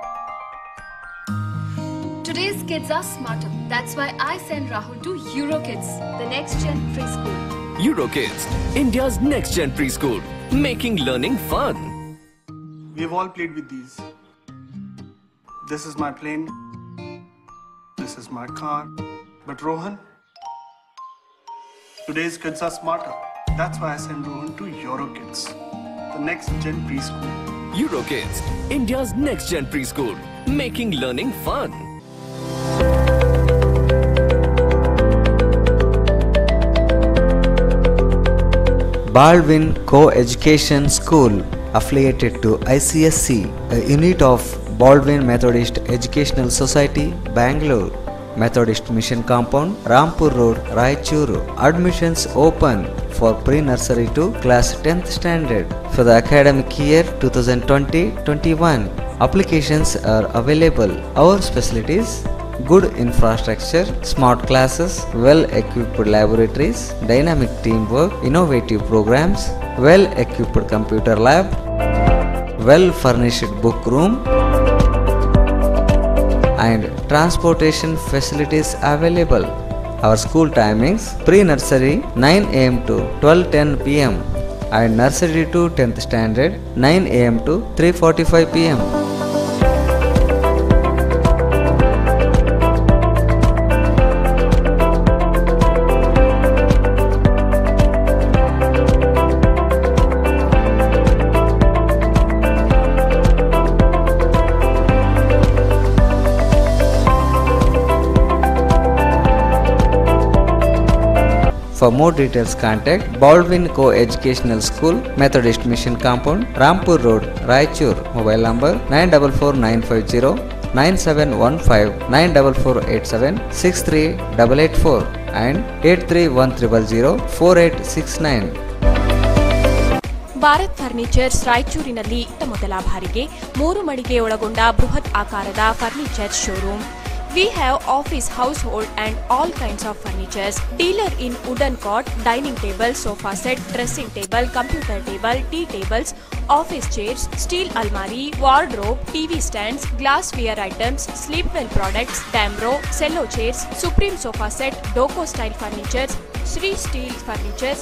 Today's kids are smarter. That's why I send Rahul to Eurokids, the next gen preschool. Eurokids, India's next gen preschool, making learning fun. We've all played with these. This is my plane. This is my car. But Rohan, today's kids are smarter. That's why I send Rohan to Eurokids, the next gen preschool. Eurokids, India's next gen preschool, making learning fun. Baldwin Co-Education School affiliated to ICSC, a unit of Baldwin Methodist Educational Society, Bangalore. Methodist Mission Compound, Rampur Road, Raichuru. Admissions open for pre-nursery to class 10th standard for the academic year 2020-21. Applications are available. Our specialties good infrastructure, smart classes, well equipped laboratories, dynamic teamwork, innovative programs, well equipped computer lab, well furnished book room, and transportation facilities available. Our school timings pre-nursery 9 am to 12:10 pm and nursery to 10th standard 9 am to 3:45 pm. For more details, contact Baldwin Co Educational School, Methodist Mission Compound, Rampur Road, Raichur. Mobile number 944950 9715 94487 63884 and 83100 4869. Bharat furnitures ರಾಯಚೂರಿನಲ್ಲಿ ಇತ್ತ ಮೊದಲ ಬಾರಿಗೆ ಮೂರು ಮಳಿಗೆ ಒಳಗೊಂಡ ಬೃಹತ್ ಆಕಾರದ furniture showroom we have office household and all kinds of furnitures dealer in wooden cot dining table sofa set dressing table computer table tea tables office chairs steel ಅಲ್ಮಾರಿ wardrobe TV stands glassware items sleep well products Damro Cello chairs Supreme sofa set ಡೋಕೋ style furnitures Shri steel furnitures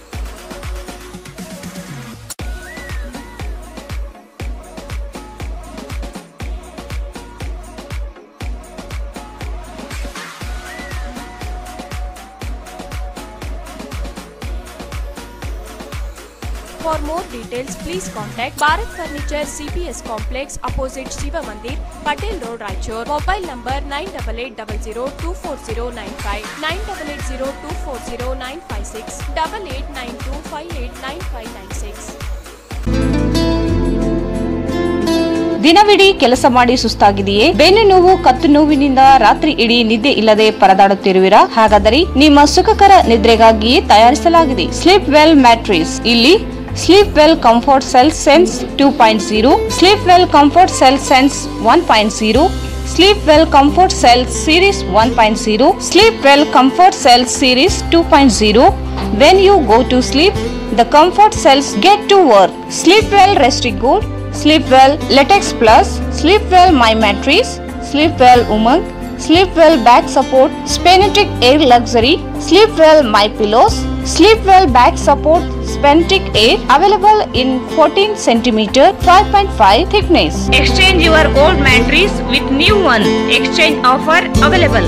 For more details, please contact Bharat Furniture CPS Complex opposite Shiva Mandir, Patel Road, Raichur. Mobile number 9880240959, 9880240956, 8892589596. ದಿನವಿಡೀ ಕೆಲಸ ಮಾಡಿ ಸುಸ್ತಾಗಿದೆಯೇ ಬೆನ್ನು ನೋವು ಕತ್ತು ನೋವಿನಿಂದ ರಾತ್ರಿ ಇಡೀ ನಿದ್ದೆ ಇಲ್ಲದೆ ಪರದಾಡುತ್ತಿರುವಿರಾ ಹಾಗಾದರೆ ನಿಮ್ಮ ಸುಖಕರ ನಿದ್ರೆಗಾಗಿಯೇ ತಯಾರಿಸಲಾಗಿದೆ ಸ್ಲೀಪ್ ವೆಲ್ ಮ್ಯಾಟ್ರಿಸ್ ಇಲ್ಲಿ sleep well comfort cell sense two point zero sleep well comfort cell sense one point zero sleep well comfort cell series one point zero sleep well comfort cell series two point zero when you go to sleep the comfort cells get to work sleep well resting good sleep well latex plus sleep well my mattress sleep well Umang sleep well back support spinetic air luxury sleep well my pillows sleep well back support spinetic air available in fourteen centimeter five point five thickness exchange your old mattress with new one exchange offer available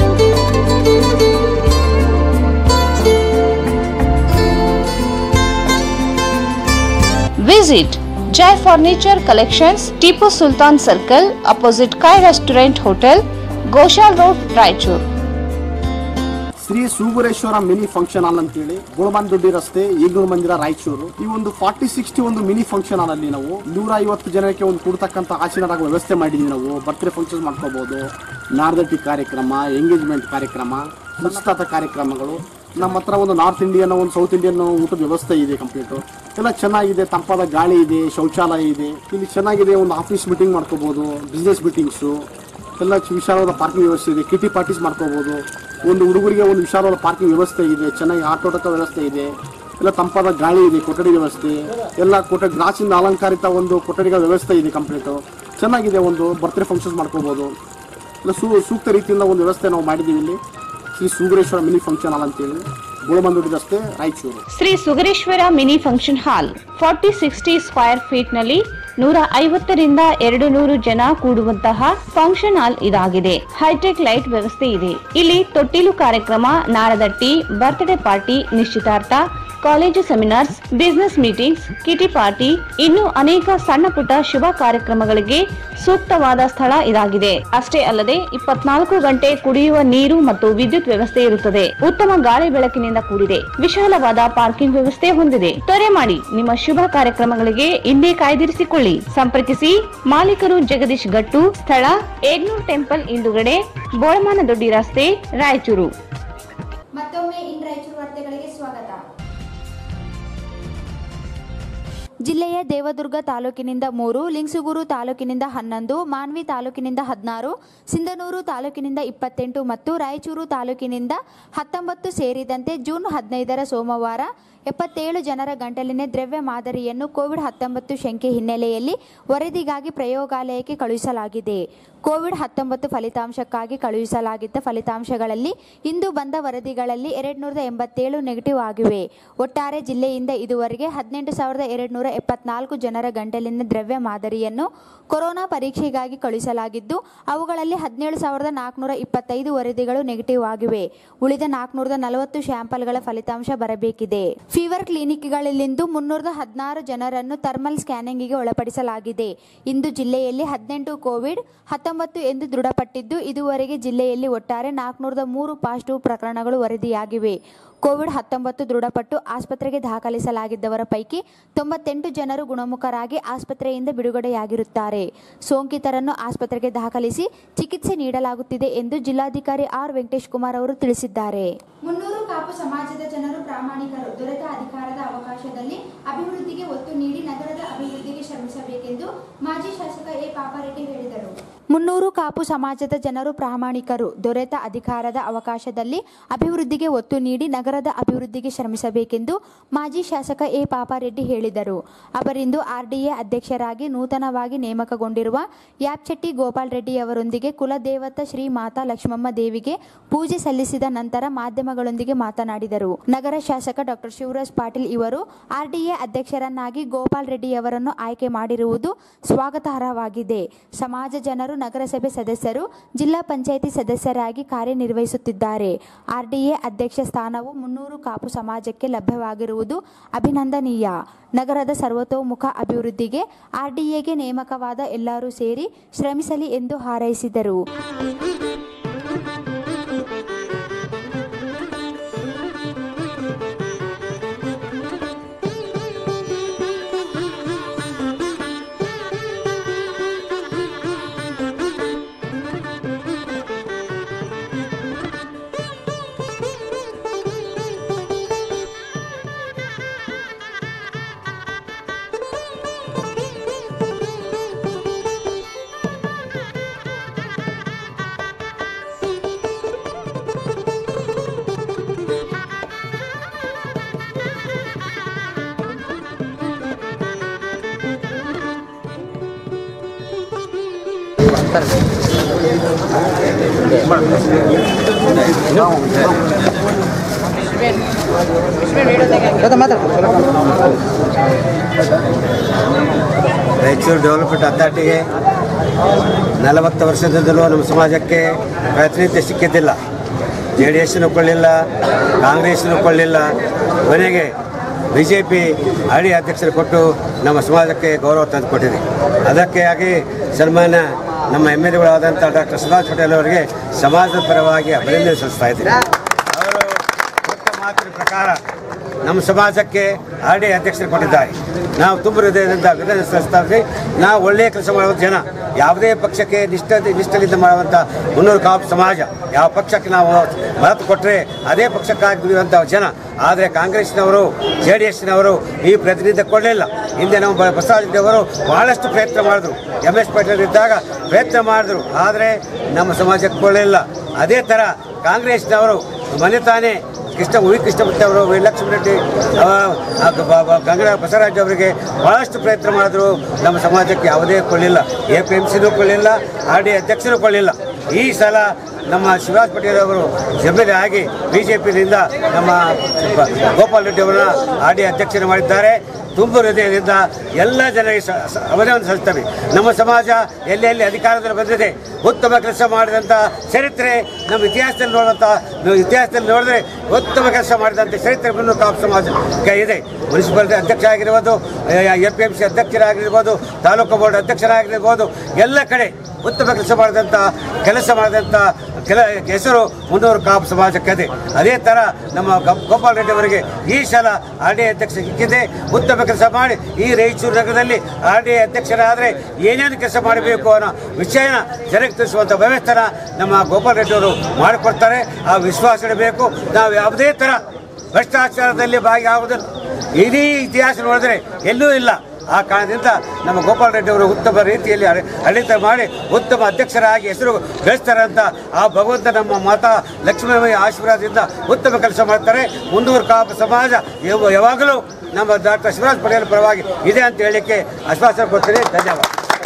Visit Jai Furniture Collections, Tipu Sultan Circle, opposite Kai Restaurant Hotel, Goshal Road, Raichur. Shri Sugureshwara mini function hall ಅಂತೇಳಿ ಗೋಳಬಂದೊಡ್ಡಿ ರಸ್ತೆ ಈಗಲೂ ಮಂದಿರ ರಾಯಚೂರು ಈ ಒಂದು forty sixty ಒಂದು mini function hall ಅಲ್ಲಿ ನಾವು ನೂರ ಐವತ್ತು ಜನಕ್ಕೆ ಒಂದು ಕೊಡ್ತಕ್ಕಂಥ ಆಸೀನರಾಗ ವ್ಯವಸ್ಥೆ ಮಾಡಿದ್ವಿ ನಾವು ಬರ್ತ್ಡೇ ಫಂಕ್ಷನ್ ಮಾಡ್ಕೋಬಹುದು ನಾರ್ದಟ್ಟಿ ಕಾರ್ಯಕ್ರಮ ಎಂಗೇಜ್ಮೆಂಟ್ ಕಾರ್ಯಕ್ರಮ ನಿಶ್ಚಿತಾರ್ಥ ಕಾರ್ಯಕ್ರಮಗಳು ನಮ್ಮ ಹತ್ರ ಒಂದು ನಾರ್ತ್ ಇಂಡಿಯನ್ ಒಂದು ಸೌತ್ ಇಂಡಿಯನ್ ಊಟದ ವ್ಯವಸ್ಥೆ ಇದೆ ಕಂಪ್ಲೀಟ್ ಎಲ್ಲ ಚೆನ್ನಾಗಿದೆ ತಂಪಾದ ಗಾಳಿ ಇದೆ ಶೌಚಾಲಯ ಇದೆ ಇಲ್ಲಿ ಚೆನ್ನಾಗಿದೆ ಒಂದು ಆಫೀಸ್ ಮೀಟಿಂಗ್ ಮಾಡ್ಕೋಬಹುದು ಬಿಸ್ನೆಸ್ ಮೀಟಿಂಗ್ಸು ಎಲ್ಲ ಚಿ- ವಿಶಾಲವಾದ ಪಾರ್ಕಿಂಗ್ ವ್ಯವಸ್ಥೆ ಇದೆ ಕಿಟಿ ಪಾರ್ಟೀಸ್ ಮಾಡ್ಕೋಬಹುದು ಒಂದು ಹುಡುಗರಿಗೆ ಒಂದು ವಿಶಾಲವಾದ ಪಾರ್ಕಿಂಗ್ ವ್ಯವಸ್ಥೆ ಇದೆ ಚೆನ್ನಾಗಿ ಆಟೋಟಕ ವ್ಯವಸ್ಥೆ ಇದೆ ಎಲ್ಲ ತಂಪಾದ ಗಾಳಿ ಇದೆ ಕೊಠಡಿ ವ್ಯವಸ್ಥೆ ಎಲ್ಲ ಕೊಠ ಗ್ಲಾಸಿಂದ ಅಲಂಕಾರಿತ ಒಂದು ಕೊಠಡಿಗಳ ವ್ಯವಸ್ಥೆ ಇದೆ ಕಂಪ್ಲೀಟು ಚೆನ್ನಾಗಿದೆ ಒಂದು ಬರ್ತ್ಡೇ ಫಂಕ್ಷನ್ಸ್ ಮಾಡ್ಕೋಬಹುದು ಎಲ್ಲ ಸೂ ಸೂಕ್ತ ರೀತಿಯಿಂದ ಒಂದು ವ್ಯವಸ್ಥೆ ನಾವು ಮಾಡಿದ್ದೀವಿ ಇಲ್ಲಿ Shri Sugareshwara mini function hall ಅಂತೇಳಿ ಗೋಳಮಂದೊಡ್ಡಿ ರಸ್ತೆ Raichur Shri Sugareshwara mini function hall forty sixty square feet ನಲ್ಲಿ ನೂರ ಐವತ್ತರಿಂದ ಎರಡು ನೂರು ಜನ ಕೂಡುವಂತಹ ಫಂಕ್ಷನ್ ಹಾಲ್ ಇದಾಗಿದೆ ಹೈಟೆಕ್ ಲೈಟ್ ವ್ಯವಸ್ಥೆ ಇದೆ ಇಲ್ಲಿ ತೊಟ್ಟಿಲು ಕಾರ್ಯಕ್ರಮ ನಾರದಟ್ಟಿ ಬರ್ತ್ಡೇ ಪಾರ್ಟಿ ನಿಶ್ಚಿತಾರ್ಥ college seminars business meetings kitty party ಇನ್ನು ಅನೇಕ ಸಣ್ಣ ಪುಟ್ಟ ಶುಭ ಕಾರ್ಯಕ್ರಮಗಳಿಗೆ ಸೂಕ್ತವಾದ ಸ್ಥಳ ಇದಾಗಿದೆ ಅಷ್ಟೇ ಅಲ್ಲದೆ ಇಪ್ಪತ್ನಾಲ್ಕು ಗಂಟೆ ಕುಡಿಯುವ ನೀರು ಮತ್ತು ವಿದ್ಯುತ್ ವ್ಯವಸ್ಥೆ ಇರುತ್ತದೆ ಉತ್ತಮ ಗಾಳಿ ಬೆಳಕಿನಿಂದ ಕೂಡಿದೆ ವಿಶಾಲವಾದ ಪಾರ್ಕಿಂಗ್ ವ್ಯವಸ್ಥೆ ಹೊಂದಿದೆ ತ್ವರೆ ಮಾಡಿ ನಿಮ್ಮ ಶುಭ ಕಾರ್ಯಕ್ರಮಗಳಿಗೆ ಇಂದೇ ಕಾಯ್ದಿರಿಸಿಕೊಳ್ಳಿ ಸಂಪರ್ಕಿಸಿ ಮಾಲೀಕರು ಜಗದೀಶ್ ಗಟ್ಟು ಸ್ಥಳ ಏಗ್ನೂರ್ ಟೆಂಪಲ್ ಹಿಂದುಗಡೆ ಬೋಳಮಾನದೊಡ್ಡಿ ರಸ್ತೆ ರಾಯಚೂರು ಮತ್ತೊಮ್ಮೆ ಇನ್ ರಾಯಚೂರು ವಾರ್ತೆಗಳಿಗೆ ಸ್ವಾಗತ ಜಿಲ್ಲೆಯ ದೇವದುರ್ಗ ತಾಲೂಕಿನಿಂದ ಮೂರು ಲಿಂಗಸುಗೂರು ತಾಲೂಕಿನಿಂದ ಹನ್ನೊಂದು ಮಾನ್ವಿ ತಾಲೂಕಿನಿಂದ ಹದಿನಾರು ಸಿಂಧನೂರು ತಾಲೂಕಿನಿಂದ ಇಪ್ಪತ್ತೆಂಟು ಮತ್ತು ರಾಯಚೂರು ತಾಲೂಕಿನಿಂದ ಹತ್ತೊಂಬತ್ತು ಸೇರಿದಂತೆ ಜೂನ್ ಹದಿನೈದರ ಸೋಮವಾರ ಎಪ್ಪತ್ತೇಳು ಜನರ ಗಂಟಲಿನ ದ್ರವ್ಯ ಮಾದರಿಯನ್ನು ಕೋವಿಡ್ ಹತ್ತೊಂಬತ್ತು ಶಂಕೆ ಹಿನ್ನೆಲೆಯಲ್ಲಿ ವರದಿಗಾಗಿ ಪ್ರಯೋಗಾಲಯಕ್ಕೆ ಕಳುಹಿಸಲಾಗಿದೆ ಕೋವಿಡ್ ಹತ್ತೊಂಬತ್ತು ಫಲಿತಾಂಶಕ್ಕಾಗಿ ಕಳುಹಿಸಲಾಗಿದ್ದ ಫಲಿತಾಂಶಗಳಲ್ಲಿ ಇಂದು ಬಂದ ವರದಿಗಳಲ್ಲಿ ಎರಡು ನೂರದ ಎಂಬತ್ತೇಳು ನೆಗೆಟಿವ್ ಆಗಿವೆ ಒಟ್ಟಾರೆ ಜಿಲ್ಲೆಯಿಂದ ಇದುವರೆಗೆ ಹದಿನೆಂಟು ಸಾವಿರದ ಎರಡು ನೂರ ಎಪ್ಪತ್ನಾಲ್ಕು ಜನರ ಗಂಟಲಿನ ದ್ರವ್ಯ ಮಾದರಿಯನ್ನು ಕೊರೋನಾ ಪರೀಕ್ಷೆಗಾಗಿ ಕಳುಹಿಸಲಾಗಿದ್ದು ಅವುಗಳಲ್ಲಿ ಹದಿನೇಳು ಸಾವಿರದ ನಾಲ್ಕುನೂರ ಇಪ್ಪತ್ತೈದು ವರದಿಗಳು ನೆಗೆಟಿವ್ ಆಗಿವೆ ಉಳಿದ ನಾಲ್ಕುನೂರದ ನಲವತ್ತು ಸ್ಯಾಂಪಲ್ಗಳ ಫಲಿತಾಂಶ ಬರಬೇಕಿದೆ ಫೀವರ್ ಕ್ಲಿನಿಕ್ಗಳಲ್ಲಿಂದು ಮುನ್ನೂರದ ಹದಿನಾರು ಜನರನ್ನು ಥರ್ಮಲ್ ಸ್ಕ್ಯಾನಿಂಗಿಗೆ ಒಳಪಡಿಸಲಾಗಿದೆ ಇಂದು ಜಿಲ್ಲೆಯಲ್ಲಿ ಹದಿನೆಂಟು ಕೋವಿಡ್ ಹತ್ತೊಂಬತ್ತು ಎಂದು ದೃಢಪಟ್ಟಿದ್ದು ಇದುವರೆಗೆ ಜಿಲ್ಲೆಯಲ್ಲಿ ಒಟ್ಟಾರೆ ನಾಲ್ಕುನೂರದ ಮೂರು ಪಾಸಿಟಿವ್ ಪ್ರಕರಣಗಳು ವರದಿಯಾಗಿವೆ ಕೋವಿಡ್ ಹತ್ತೊಂಬತ್ತು ದೃಢಪಟ್ಟು ಆಸ್ಪತ್ರೆಗೆ ದಾಖಲಿಸಲಾಗಿದ್ದವರ ಪೈಕಿ ತೊಂಬತ್ತೆಂಟು ಜನರು ಗುಣಮುಖರಾಗಿ ಆಸ್ಪತ್ರೆಯಿಂದ ಬಿಡುಗಡೆಯಾಗಿರುತ್ತಾರೆ ಸೋಂಕಿತರನ್ನು ಆಸ್ಪತ್ರೆಗೆ ದಾಖಲಿಸಿ ಚಿಕಿತ್ಸೆ ನೀಡಲಾಗುತ್ತಿದೆ ಎಂದು ಜಿಲ್ಲಾಧಿಕಾರಿ ಆರ್ ವೆಂಕಟೇಶ್ ಕುಮಾರ್ ಅವರು ತಿಳಿಸಿದ್ದಾರೆ ಮುನ್ನೂರು ಕಾಪು ಸಮಾಜದ ಜನರು ಪ್ರಾಮಾಣಿಕರು ದೊರೆತ ಅಧಿಕಾರದ ಅವಕಾಶದಲ್ಲಿ ಅಭಿವೃದ್ಧಿಗೆ ಒತ್ತು ನೀಡಿ ನಗರದ ಅಭಿವೃದ್ಧಿಗೆ ಶ್ರಮಿಸಬೇಕೆಂದು ಮಾಜಿ ಶಾಸಕ ಎ ಪಾಪಾರೆಡ್ಡಿ ಹೇಳಿದರು ಮುನ್ನೂರು ಕಾಪು ಸಮಾಜದ ಜನರು ಪ್ರಾಮಾಣಿಕರು ದೊರೆತ ಅಧಿಕಾರದ ಅವಕಾಶದಲ್ಲಿ ಅಭಿವೃದ್ಧಿಗೆ ಒತ್ತು ನೀಡಿ ನಗರದ ಅಭಿವೃದ್ಧಿಗೆ ಶ್ರಮಿಸಬೇಕೆಂದು ಮಾಜಿ ಶಾಸಕ ಎ ಪಾಪಾರೆಡ್ಡಿ ಹೇಳಿದರು ಅವರಿಂದು ಆರ್ಡಿಎ ಅಧ್ಯಕ್ಷರಾಗಿ ನೂತನವಾಗಿ ನೇಮಕಗೊಂಡಿರುವ ಯಾಪ್ಚೆಟ್ಟಿ ಗೋಪಾಲ್ ರೆಡ್ಡಿ ಅವರೊಂದಿಗೆ ಕುಲದೇವತ ಶ್ರೀ ಮಾತಾ ಲಕ್ಷ್ಮಮ್ಮ ದೇವಿಗೆ ಪೂಜೆ ಸಲ್ಲಿಸಿದ ನಂತರ ಮಾಧ್ಯಮಗಳೊಂದಿಗೆ ಮಾತನಾಡಿದರು ನಗರ ಶಾಸಕ ಡಾಕ್ಟರ್ ಶಿವರಾಜ್ ಪಾಟೀಲ್ ಇವರು ಆರ್ಡಿಎ ಅಧ್ಯಕ್ಷರನ್ನಾಗಿ ಗೋಪಾಲ್ ರೆಡ್ಡಿ ಅವರನ್ನು ಆಯ್ಕೆ ಮಾಡಿರುವುದು ಸ್ವಾಗತಾರ್ಹವಾಗಿದೆ ಸಮಾಜ ಜನರು ನಗರಸಭೆ ಸದಸ್ಯರು ಜಿಲ್ಲಾ ಪಂಚಾಯಿತಿ ಸದಸ್ಯರಾಗಿ ಕಾರ್ಯನಿರ್ವಹಿಸುತ್ತಿದ್ದಾರೆ ಆರ್ಡಿಎ ಅಧ್ಯಕ್ಷ ಸ್ಥಾನವು ಮುನ್ನೂರು ಕಾಪು ಸಮಾಜಕ್ಕೆ ಲಭ್ಯವಾಗಿರುವುದು ಅಭಿನಂದನೀಯ ನಗರದ ಸರ್ವತೋಮುಖ ಅಭಿವೃದ್ಧಿಗೆ ಆರ್ಡಿಎಗೆ ನೇಮಕವಾದ ಎಲ್ಲರೂ ಸೇರಿ ಶ್ರಮಿಸಲಿ ಎಂದು ಹಾರೈಸಿದರು ರಾಯಚೂರು ಡೆವಲಪ್ಮೆಂಟ್ ಅಥಾರಿಟಿಗೆ ನಲವತ್ತು ವರ್ಷದಿಂದಲೂ ನಮ್ಮ ಸಮಾಜಕ್ಕೆ ಪ್ರಾತಿನಿಧ್ಯ ಸಿಕ್ಕಿದ್ದಿಲ್ಲ ಜೆ ಡಿ ಎಸ್ನೂ ಕೊಳ್ಳಿಲ್ಲ ಕಾಂಗ್ರೆಸ್ನೂ ಕೊಳ್ಳಿಲ್ಲ ಕೊನೆಗೆ ಬಿ ಜೆ ಪಿ ಹಳ್ಳಿ ಅಧ್ಯಕ್ಷರು ಕೊಟ್ಟು ನಮ್ಮ ಸಮಾಜಕ್ಕೆ ಗೌರವ ತಂದುಕೊಟ್ಟಿದೆ ಅದಕ್ಕೆ ಆಗಿ ಸನ್ಮಾನ ನಮ್ಮ ಎಮ್ ಎಲ್ ಎಗಳಾದಂಥ ಡಾಕ್ಟರ್ ಸುಭಾಷ್ ಪಟೇಲ್ ಅವರಿಗೆ ಸಮಾಜದ ಪರವಾಗಿ ಅಭಿನಂದನೆ ಸಲ್ಲಿಸ್ತಾ ಇದ್ದೀನಿ ಅವರು ಕೊಟ್ಟ ಮಾತಿನ ಪ್ರಕಾರ ನಮ್ಮ ಸಮಾಜಕ್ಕೆ ಆರ್ ಡಿ ಅಧ್ಯಕ್ಷರು ಕೊಟ್ಟಿದ್ದಾರೆ ನಾವು ತುಂಬ ಹೃದಯದಿಂದ ಅಭಿನಂದನೆ ಸಲ್ಲಿಸ್ತಾ ಇದ್ದೀವಿ ನಾವು ಒಳ್ಳೆಯ ಕೆಲಸ ಮಾಡುವ ಜನ ಯಾವುದೇ ಪಕ್ಷಕ್ಕೆ ನಿಷ್ಠ ನಿಷ್ಠದಿಂದ ಮಾಡುವಂಥ ಮುನ್ನೂರು ಕಾಪು ಸಮಾಜ ಯಾವ ಪಕ್ಷಕ್ಕೆ ನಾವು ಮಹತ್ವ ಕೊಟ್ಟರೆ ಅದೇ ಪಕ್ಷಕ್ಕಾಗಿ ದುಡಿಯುವಂಥ ಜನ ಆದರೆ ಕಾಂಗ್ರೆಸ್ನವರು ಜೆ ಡಿ ಎಸ್ನವರು ಈ ಪ್ರತಿನಿಧಿತ್ವ ಕೊಡಲಿಲ್ಲ ಹಿಂದೆ ನಮ್ಮ ಬ- ಬಸವರಾಜ ರೆಡ್ಡಿ ಅವರು ಬಹಳಷ್ಟು ಪ್ರಯತ್ನ ಮಾಡಿದ್ರು ಎಮ್ ಎಸ್ ಪಾಟೀಲ್ ಇದ್ದಾಗ ಪ್ರಯತ್ನ ಮಾಡಿದ್ರು ಆದರೆ ನಮ್ಮ ಸಮಾಜಕ್ಕೆ ಕೊಡಲಿಲ್ಲ ಅದೇ ಥರ ಕಾಂಗ್ರೆಸ್ನವರು ಮನೆ ತಾನೇ ಕೃಷ್ಣ ಉಳಿ ಕೃಷ್ಣಮೂರ್ತಿ ಅವರು ವೀರಲಕ್ಷ್ಮಿ ರೆಡ್ಡಿ ಆ, ಆ, ಬ- ಬ- ಗಂಗರ ಬಸವರಾಜ್ ಅವರಿಗೆ ಬಹಳಷ್ಟು ಪ್ರಯತ್ನ ಮಾಡಿದ್ರು ನಮ್ಮ ಸಮಾಜಕ್ಕೆ ಯಾವುದೇ ಕೊಳ್ಳಿಲ್ಲ ಎ ಪಿ ಎಮ್ ಸಿನೂ ಕೊಳ್ಳಿಲ್ಲ ಆರ್ ಡಿ ಅಧ್ಯಕ್ಷರು ಕೊಳ್ಳಿಲ್ಲ ಈ ಸಲ ನಮ್ಮ ಶಿವರಾಜ್ ಪಟೇಲ್ ಅವರು ಜಮೀನು ಆಗಿ ಬಿ ಜೆ ಪಿಯಿಂದ ನಮ್ಮ ಬ- ಗೋಪಾಲ್ ರೆಡ್ಡಿ ಅವರನ್ನ ಆರ್ ಡಿ ಅಧ್ಯಕ್ಷರು ಮಾಡಿದ್ದಾರೆ ತುಂಬ ಹೃದಯದಿಂದ ಎಲ್ಲ ಜನರಿಗೆ ಸ- ಸ- ಅಭಿನಂದನೆ ಸಲ್ಲಿಸ್ತೇವೆ ನಮ್ಮ ಸಮಾಜ ಎಲ್ಲೆಲ್ಲಿ ಅಧಿಕಾರದಲ್ಲಿ ಬಂದಿದೆ ಉತ್ತಮ ಕೆಲಸ ಮಾಡಿದಂಥ ಚರಿತ್ರೆ ನಮ್ಮ ಇತಿಹಾಸದಲ್ಲಿ ನೋಡುವಂಥ ನಾವು ಇತಿಹಾಸದಲ್ಲಿ ನೋಡಿದ್ರೆ ಉತ್ತಮ ಕೆಲಸ ಮಾಡಿದಂಥ ಚರಿತ್ರೆ ಮುನ್ನೂರು ಕಾಪು ಸಮಾಜಕ್ಕೆ ಇದೆ ಮುನ್ಸಿಪಾಲಿಟಿ ಅಧ್ಯಕ್ಷ ಆಗಿರ್ಬೋದು ಎ ಪಿ ಎಂ ಸಿ ಅಧ್ಯಕ್ಷರಾಗಿರ್ಬೋದು ತಾಲೂಕು ಬೋರ್ಡ್ ಅಧ್ಯಕ್ಷರಾಗಿರ್ಬೋದು ಎಲ್ಲ ಕಡೆ ಉತ್ತಮ ಕೆಲಸ ಮಾಡಿದಂಥ ಕೆಲಸ ಮಾಡಿದಂಥ ಕೆಲ ಹೆಸರು ಮುನ್ನೂರು ಕಾಪು ಸಮಾಜಕ್ಕೆ ಇದೆ ಅದೇ ಥರ ನಮ್ಮ ಗೋ- ಗೋಪಾಲ್ ರೆಡ್ಡಿ ಅವರಿಗೆ ಈ ಸಲ ಆರ್ ಡಿ ಅಧ್ಯಕ್ಷ ಸಿಕ್ಕಿದೆ ಉತ್ತಮ ಕೆಲಸ ಮಾಡಿ ಈ ರಾಯಚೂರು ನಗರದಲ್ಲಿ ಆರ್ ಡಿ ಅಧ್ಯಕ್ಷರಾದರೆ ಏನೇನು ಕೆಲಸ ಮಾಡಬೇಕು ಅನ್ನೋ ವಿಷಯನ ಜನಕ್ಕೆ ತಿಳಿಸುವಂಥ ವ್ಯವಸ್ಥೆನ ನಮ್ಮ ಗೋಪಾಲ್ ರೆಡ್ಡಿ ಅವರು ಮಾಡಿಕೊಡ್ತಾರೆ ಆ ವಿಶ್ವಾಸ ಇಡಬೇಕು ನಾವು ಯಾವುದೇ ಥರ ಭ್ರಷ್ಟಾಚಾರದಲ್ಲಿ ಭಾಗಿಯಾಗುವುದಿಲ್ಲ ಇಡೀ ಇತಿಹಾಸ ನೋಡಿದ್ರೆ ಎಲ್ಲೂ ಇಲ್ಲ ಆ ಕಾರಣದಿಂದ ನಮ್ಮ ಗೋಪಾಲ್ ರೆಡ್ಡಿ ಅವರು ಉತ್ತಮ ರೀತಿಯಲ್ಲಿ ಆಡ- ಆಡಳಿತ ಮಾಡಿ ಉತ್ತಮ ಅಧ್ಯಕ್ಷರಾಗಿ ಹೆಸರು ಗಳಿಸ್ತಾರೆ ಅಂತ ಆ ಭಗವಂತ ನಮ್ಮ ಮಾತಾ ಲಕ್ಷ್ಮೀಮಯ ಆಶೀರ್ವಾದದಿಂದ ಉತ್ತಮ ಕೆಲಸ ಮಾಡ್ತಾರೆ ಮುಂದೂರು ಕಾಪ ಸಮಾಜ ಯಾವ- ಯಾವಾಗಲೂ ನಮ್ಮ ಡಾಕ್ಟರ್ ಶಿವರಾಜ್ ಪಟೇಲ್ ಪರವಾಗಿ ಇದೆ ಅಂತ ಹೇಳಲಿಕ್ಕೆ ಆಶ್ವಾಸನೆ ಕೊಡ್ತೀನಿ ಧನ್ಯವಾದ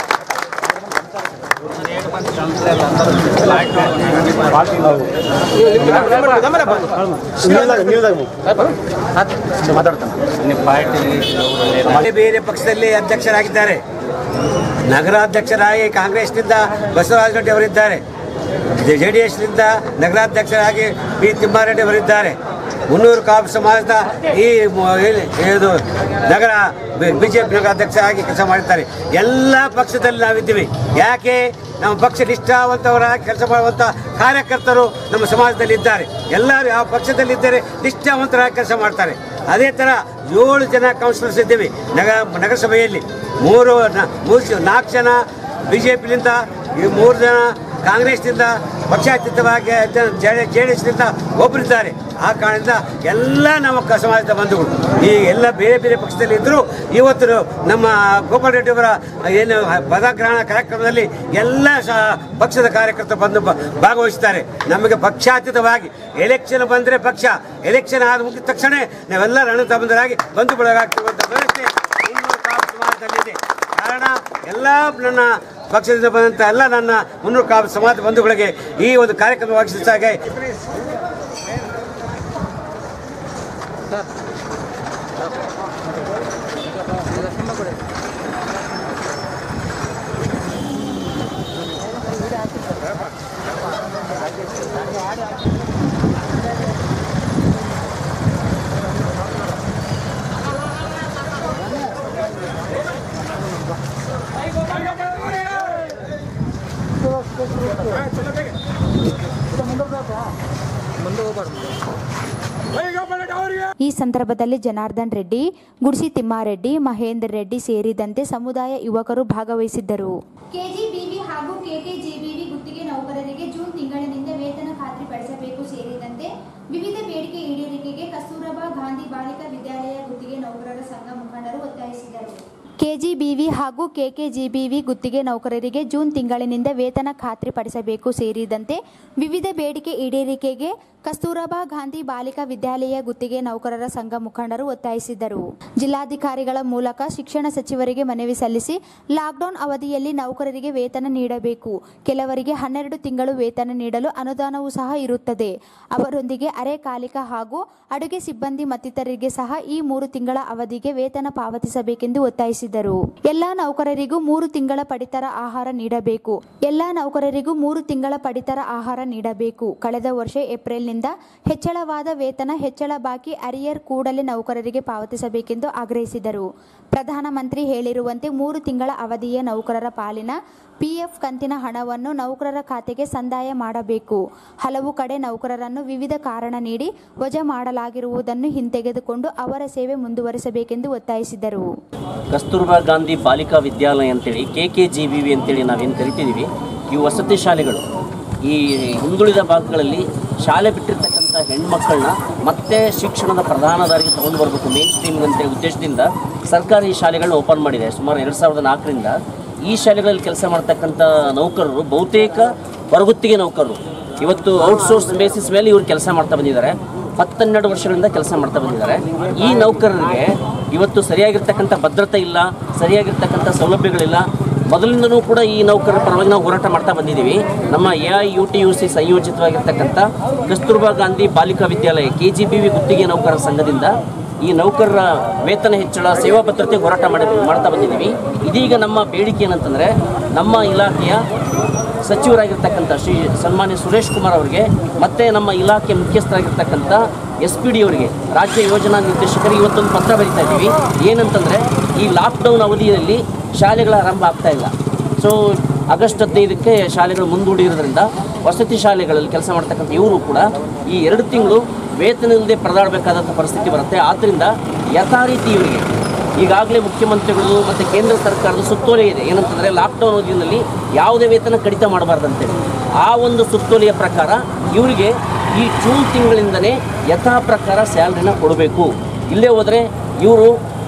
ಬೇರೆ ಬೇರೆ ಪಕ್ಷದಲ್ಲಿ ಅಧ್ಯಕ್ಷರಾಗಿದ್ದಾರೆ ನಗರಾಧ್ಯಕ್ಷರಾಗಿ ಕಾಂಗ್ರೆಸ್ನಿಂದ ಬಸವರಾಜ ರೆಡ್ಡಿ ಅವರಿದ್ದಾರೆ ಜೆ ಡಿ ಎಸ್ನಿಂದ ನಗರಾಧ್ಯಕ್ಷರಾಗಿ ಪಿ ತಿಮ್ಮಾರೆಡ್ಡಿ ಅವರಿದ್ದಾರೆ ಮುನ್ನೂರು ಕಾಪು ಸಮಾಜದ ಈ ಮ- ಏನು- ಇದು ನಗರ ಬಿಜೆಪಿ ನಗರಾಧ್ಯಕ್ಷರಾಗಿ ಕೆಲಸ ಮಾಡಿದ್ದಾರೆ ಎಲ್ಲ ಪಕ್ಷದಲ್ಲಿ ನಾವಿದ್ದೀವಿ ಯಾಕೆ ನಮ್ಮ ಪಕ್ಷ ನಿಷ್ಠಾವಂತವರಾಗಿ ಕೆಲಸ ಮಾಡುವಂಥ ಕಾರ್ಯಕರ್ತರು ನಮ್ಮ ಸಮಾಜದಲ್ಲಿ ಇದ್ದಾರೆ ಎಲ್ಲರೂ ಯಾವ ಪಕ್ಷದಲ್ಲಿದ್ದಾರೆ ನಿಷ್ಠಾವಂತರಾಗಿ ಕೆಲಸ ಮಾಡ್ತಾರೆ ಅದೇ ಥರ ಏಳು ಜನ ಕೌನ್ಸಿಲರ್ಸ್ ಇದ್ದೀವಿ ನಗರ ನಗರಸಭೆಯಲ್ಲಿ ಮೂರು ನ- ಮೂರು ಜ- ನಾಲ್ಕು ಜನ ಬಿ ಜೆ ಪಿಲಿಂದ ಈ ಮೂರು ಜನ ಕಾಂಗ್ರೆಸ್ನಿಂದ ಪಕ್ಷಾತೀತವಾಗಿ ಜೆ ಡಿ ಎಸ್ನಿಂದ ಒಬ್ಬರಿದ್ದಾರೆ ಆ ಕಾರಣದಿಂದ ಎಲ್ಲ ನಮ್ಮ ಕ- ಸಮಾಜದ ಬಂಧುಗಳು ಈ ಎಲ್ಲ ಬೇರೆ ಬೇರೆ ಪಕ್ಷದಲ್ಲಿ ಇದ್ದರೂ ಇವತ್ತು ನಮ್ಮ ಗೋಪಾಲ್ ರೆಡ್ಡಿ ಅವರ ಏನು ಪದಗ್ರಹಣ ಕಾರ್ಯಕ್ರಮದಲ್ಲಿ ಎಲ್ಲ ಸಹ ಪಕ್ಷದ ಕಾರ್ಯಕರ್ತರು ಬಂದು ಬ- ಭಾಗವಹಿಸ್ತಾರೆ ನಮಗೆ ಪಕ್ಷಾತೀತವಾಗಿ ಎಲೆಕ್ಷನ್ ಬಂದರೆ ಪಕ್ಷ ಎಲೆಕ್ಷನ್ ಆದ ಮುಗಿದ ತಕ್ಷಣ ನಾವೆಲ್ಲ ರಣ ತಮ್ಮದರಾಗಿ ಬಂಧು ಬಳಗಾಗ್ತಿರುವಂಥ ವ್ಯವಸ್ಥೆ ಮುನ್ನೂರು ಕಾಪು ಸಮಾಜದಲ್ಲಿದೆ ಕಾರಣ ಎಲ್ಲ ನನ್ನ ಪಕ್ಷದಿಂದ ಬಂದಂಥ ಎಲ್ಲ ನನ್ನ ಮುನ್ನೂರು ಕಾಪು ಸಮಾಜ ಬಂಧುಗಳಿಗೆ ಈ ಒಂದು ಕಾರ್ಯಕ್ರಮ ವೀಕ್ಷಿಸಿದಾಗ ಈ ಸಂದರ್ಭದಲ್ಲಿ ಜನಾರ್ದನ್ ರೆಡ್ಡಿ ಗುಡ್ಸಿ ತಿಮ್ಮಾರೆಡ್ಡಿ ಮಹೇಂದರ್ ರೆಡ್ಡಿ ಸೇರಿದಂತೆ ಸಮುದಾಯ ಯುವಕರು ಭಾಗವಹಿಸಿದ್ದರು ಕೆಜಿಬಿವಿ ಹಾಗೂ ಕೆಕೆಜಿಬಿವಿ ಗುತ್ತಿಗೆ ನೌಕರರಿಗೆ ಜೂನ್ ತಿಂಗಳಿನಿಂದ ವೇತನ ಖಾತ್ರಿಪಡಿಸಬೇಕು ಸೇರಿದಂತೆ ವಿವಿಧ ಬೇಡಿಕೆ ಈಡೇರಿಕೆಗೆ ಕಸ್ತೂರಬಾ ಗಾಂಧಿ ಬಾಲಿಕಾ ವಿದ್ಯಾಲಯ ಗುತ್ತಿಗೆ ನೌಕರರ ಸಂಘ ಮುಖಂಡರು ಒತ್ತಾಯಿಸಿದರು ಕೆಜಿಬಿವಿ ಹಾಗೂ ಕೆಕೆಜಿಬಿವಿ ಗುತ್ತಿಗೆ ನೌಕರರಿಗೆ ಜೂನ್ ತಿಂಗಳಿನಿಂದ ವೇತನ ಖಾತ್ರಿಪಡಿಸಬೇಕು ಸೇರಿದಂತೆ ವಿವಿಧ ಬೇಡಿಕೆ ಈಡೇರಿಕೆಗೆ ಕಸ್ತೂರಬಾ ಗಾಂಧಿ ಬಾಲಿಕಾ ವಿದ್ಯಾಲಯ ಗುತ್ತಿಗೆ ನೌಕರರ ಸಂಘ ಮುಖಂಡರು ಒತ್ತಾಯಿಸಿದರು ಜಿಲ್ಲಾಧಿಕಾರಿಗಳ ಮೂಲಕ ಶಿಕ್ಷಣ ಸಚಿವರಿಗೆ ಮನವಿ ಸಲ್ಲಿಸಿ ಲಾಕ್ಡೌನ್ ಅವಧಿಯಲ್ಲಿ ನೌಕರರಿಗೆ ವೇತನ ನೀಡಬೇಕು ಕೆಲವರಿಗೆ ಹನ್ನೆರಡು ತಿಂಗಳು ವೇತನ ನೀಡಲು ಅನುದಾನವೂ ಸಹ ಇರುತ್ತದೆ ಅವರೊಂದಿಗೆ ಅರೆಕಾಲಿಕ ಹಾಗೂ ಅಡುಗೆ ಸಿಬ್ಬಂದಿ ಮತ್ತಿತರರಿಗೆ ಸಹ ಈ ಮೂರು ತಿಂಗಳ ಅವಧಿಗೆ ವೇತನ ಪಾವತಿಸಬೇಕೆಂದು ಒತ್ತಾಯಿಸಿದರು ಎಲ್ಲಾ ನೌಕರರಿಗೂ ಮೂರು ತಿಂಗಳ ಪಡಿತರ ಆಹಾರ ನೀಡಬೇಕು ಎಲ್ಲಾ ನೌಕರರಿಗೂ ಮೂರು ತಿಂಗಳ ಪಡಿತರ ಆಹಾರ ನೀಡಬೇಕು ಕಳೆದ ವರ್ಷ ಏಪ್ರಿಲ್ನಿಂದ ಹೆಚ್ಚಳವಾದ ವೇತನ ಹೆಚ್ಚಳ ಬಾಕಿ ಅರಿಯರ್ ಕೂಡಲೇ ನೌಕರರಿಗೆ ಪಾವತಿಸಬೇಕೆಂದು ಆಗ್ರಹಿಸಿದರು ಪ್ರಧಾನಮಂತ್ರಿ ಹೇಳಿರುವಂತೆ ಮೂರು ತಿಂಗಳ ಅವಧಿಯ ನೌಕರರ ಪಾಲಿನ ಪಿಎಫ್ ಕಂತಿನ ಹಣವನ್ನು ನೌಕರರ ಖಾತೆಗೆ ಸಂದಾಯ ಮಾಡಬೇಕು ಹಲವು ಕಡೆ ನೌಕರರನ್ನು ವಿವಿಧ ಕಾರಣ ನೀಡಿ ವಜಾ ಮಾಡಲಾಗಿರುವುದನ್ನು ಹಿಂತೆಗೆದುಕೊಂಡು ಅವರ ಸೇವೆ ಮುಂದುವರಿಸಬೇಕೆಂದು ಒತ್ತಾಯಿಸಿದರು ಕಸ್ತೂರ್ಬಾ ಗಾಂಧಿ ಬಾಲಿಕಾ ವಿದ್ಯಾಲಯ ಅಂತೇಳಿ K K G B V ಅಂತೇಳಿ ನಾವೇನು ಕರಿತಿದ್ದೀವಿ ಈ ವಸತಿ ಶಾಲೆಗಳು ಈ ಹಿಂದುಳಿದ ಭಾಗಗಳಲ್ಲಿ ಶಾಲೆ ಬಿಟ್ಟಿರ್ತಕ್ಕಂಥ ಹೆಣ್ಮಕ್ಕಳನ್ನ ಮತ್ತೆ ಶಿಕ್ಷಣದ ಪ್ರಧಾನ ದಾರಿಗೆ ತಗೊಂಡು ಬರಬೇಕು ಮೇನ್ ಸ್ಟ್ರೀಮಿಂಗ್ ಅಂತೇಳಿ ಉದ್ದೇಶದಿಂದ ಸರ್ಕಾರಿ ಶಾಲೆಗಳನ್ನ ಓಪನ್ ಮಾಡಿದೆ ಸುಮಾರು ಎರಡು ಸಾವಿರದ ನಾಲ್ಕರಿಂದ ಈ ಶಾಲೆಗಳಲ್ಲಿ ಕೆಲಸ ಮಾಡ್ತಕ್ಕಂಥ ನೌಕರರು ಬಹುತೇಕ ಹೊರಗುತ್ತಿಗೆ ನೌಕರರು ಇವತ್ತು ಔಟ್ಸೋರ್ಸ್ ಬೇಸಿಸ್ ಮೇಲೆ ಇವರು ಕೆಲಸ ಮಾಡ್ತಾ ಬಂದಿದ್ದಾರೆ ಹತ್ತೆರಡು ವರ್ಷಗಳಿಂದ ಕೆಲಸ ಮಾಡ್ತಾ ಬಂದಿದ್ದಾರೆ ಈ ನೌಕರರಿಗೆ ಇವತ್ತು ಸರಿಯಾಗಿರ್ತಕ್ಕಂಥ ಭದ್ರತೆ ಇಲ್ಲ ಸರಿಯಾಗಿರ್ತಕ್ಕಂಥ ಸೌಲಭ್ಯಗಳಿಲ್ಲ ಮೊದಲಿಂದನೂ ಕೂಡ ಈ ನೌಕರರ ಪರವಾಗಿ ನಾವು ಹೋರಾಟ ಮಾಡ್ತಾ ಬಂದಿದ್ದೀವಿ ನಮ್ಮ A I U T U C ಸಂಯೋಜಿತವಾಗಿರ್ತಕ್ಕಂಥ Kasturba Gandhi Balika Vidyalaya K G B V ಗುತ್ತಿಗೆ ನೌಕರರ ಸಂಘದಿಂದ ಈ ನೌಕರರ ವೇತನ ಹೆಚ್ಚಳ ಸೇವಾ ಭದ್ರತೆ ಹೋರಾಟ ಮಾಡಿ ಮಾಡ್ತಾ ಬಂದಿದ್ದೀವಿ ಇದೀಗ ನಮ್ಮ ಬೇಡಿಕೆ ಏನಂತಂದರೆ ನಮ್ಮ ಇಲಾಖೆಯ ಸಚಿವರಾಗಿರ್ತಕ್ಕಂಥ ಶ್ರೀ ಸನ್ಮಾನ್ಯ ಸುರೇಶ್ ಕುಮಾರ್ ಅವರಿಗೆ ಮತ್ತು ನಮ್ಮ ಇಲಾಖೆ ಮುಖ್ಯಸ್ಥರಾಗಿರ್ತಕ್ಕಂಥ ಎಸ್ ಪಿ ಡಿ ಅವರಿಗೆ ರಾಜ್ಯ ಯೋಜನಾ ನಿರ್ದೇಶಕರಿಗೆ ಇವತ್ತೊಂದು ಪತ್ರ ಬರೀತಾ ಇದ್ದೀವಿ ಏನಂತಂದರೆ ಈ ಲಾಕ್ಡೌನ್ ಅವಧಿಯಲ್ಲಿ ಶಾಲೆಗಳ ಆರಂಭ ಆಗ್ತಾ ಇಲ್ಲ ಸೊ ಆಗಸ್ಟ್ ಹದಿನೈದಕ್ಕೆ ಶಾಲೆಗಳು ಮುಂದೂಡಿರೋದ್ರಿಂದ ವಸತಿ ಶಾಲೆಗಳಲ್ಲಿ ಕೆಲಸ ಮಾಡ್ತಕ್ಕಂಥ ಇವರು ಕೂಡ ಈ ಎರಡು ತಿಂಗಳು ವೇತನ ಇಲ್ಲದೆ ಪರದಾಡಬೇಕಾದಂಥ ಪರಿಸ್ಥಿತಿ ಬರುತ್ತೆ ಆದ್ದರಿಂದ ಯಥಾ ರೀತಿ ಇವರಿಗೆ ಈಗಾಗಲೇ ಮುಖ್ಯಮಂತ್ರಿಗಳು ಮತ್ತು ಕೇಂದ್ರ ಸರ್ಕಾರದ ಸುತ್ತೋಲೆ ಇದೆ ಏನಂತಂದರೆ ಲಾಕ್ಡೌನ್ ಅವಧಿಯಲ್ಲಿ ಯಾವುದೇ ವೇತನ ಕಡಿತ ಮಾಡಬಾರ್ದಂತೇಳಿ ಆ ಒಂದು ಸುತ್ತೋಲೆಯ ಪ್ರಕಾರ ಇವರಿಗೆ ಈ ಜೂನ್ ತಿಂಗಳಿಂದನೇ ಯಥಾ ಪ್ರಕಾರ ಸ್ಯಾಲ್ರಿನ ಕೊಡಬೇಕು ಇಲ್ಲೇ ಹೋದರೆ ಇವರು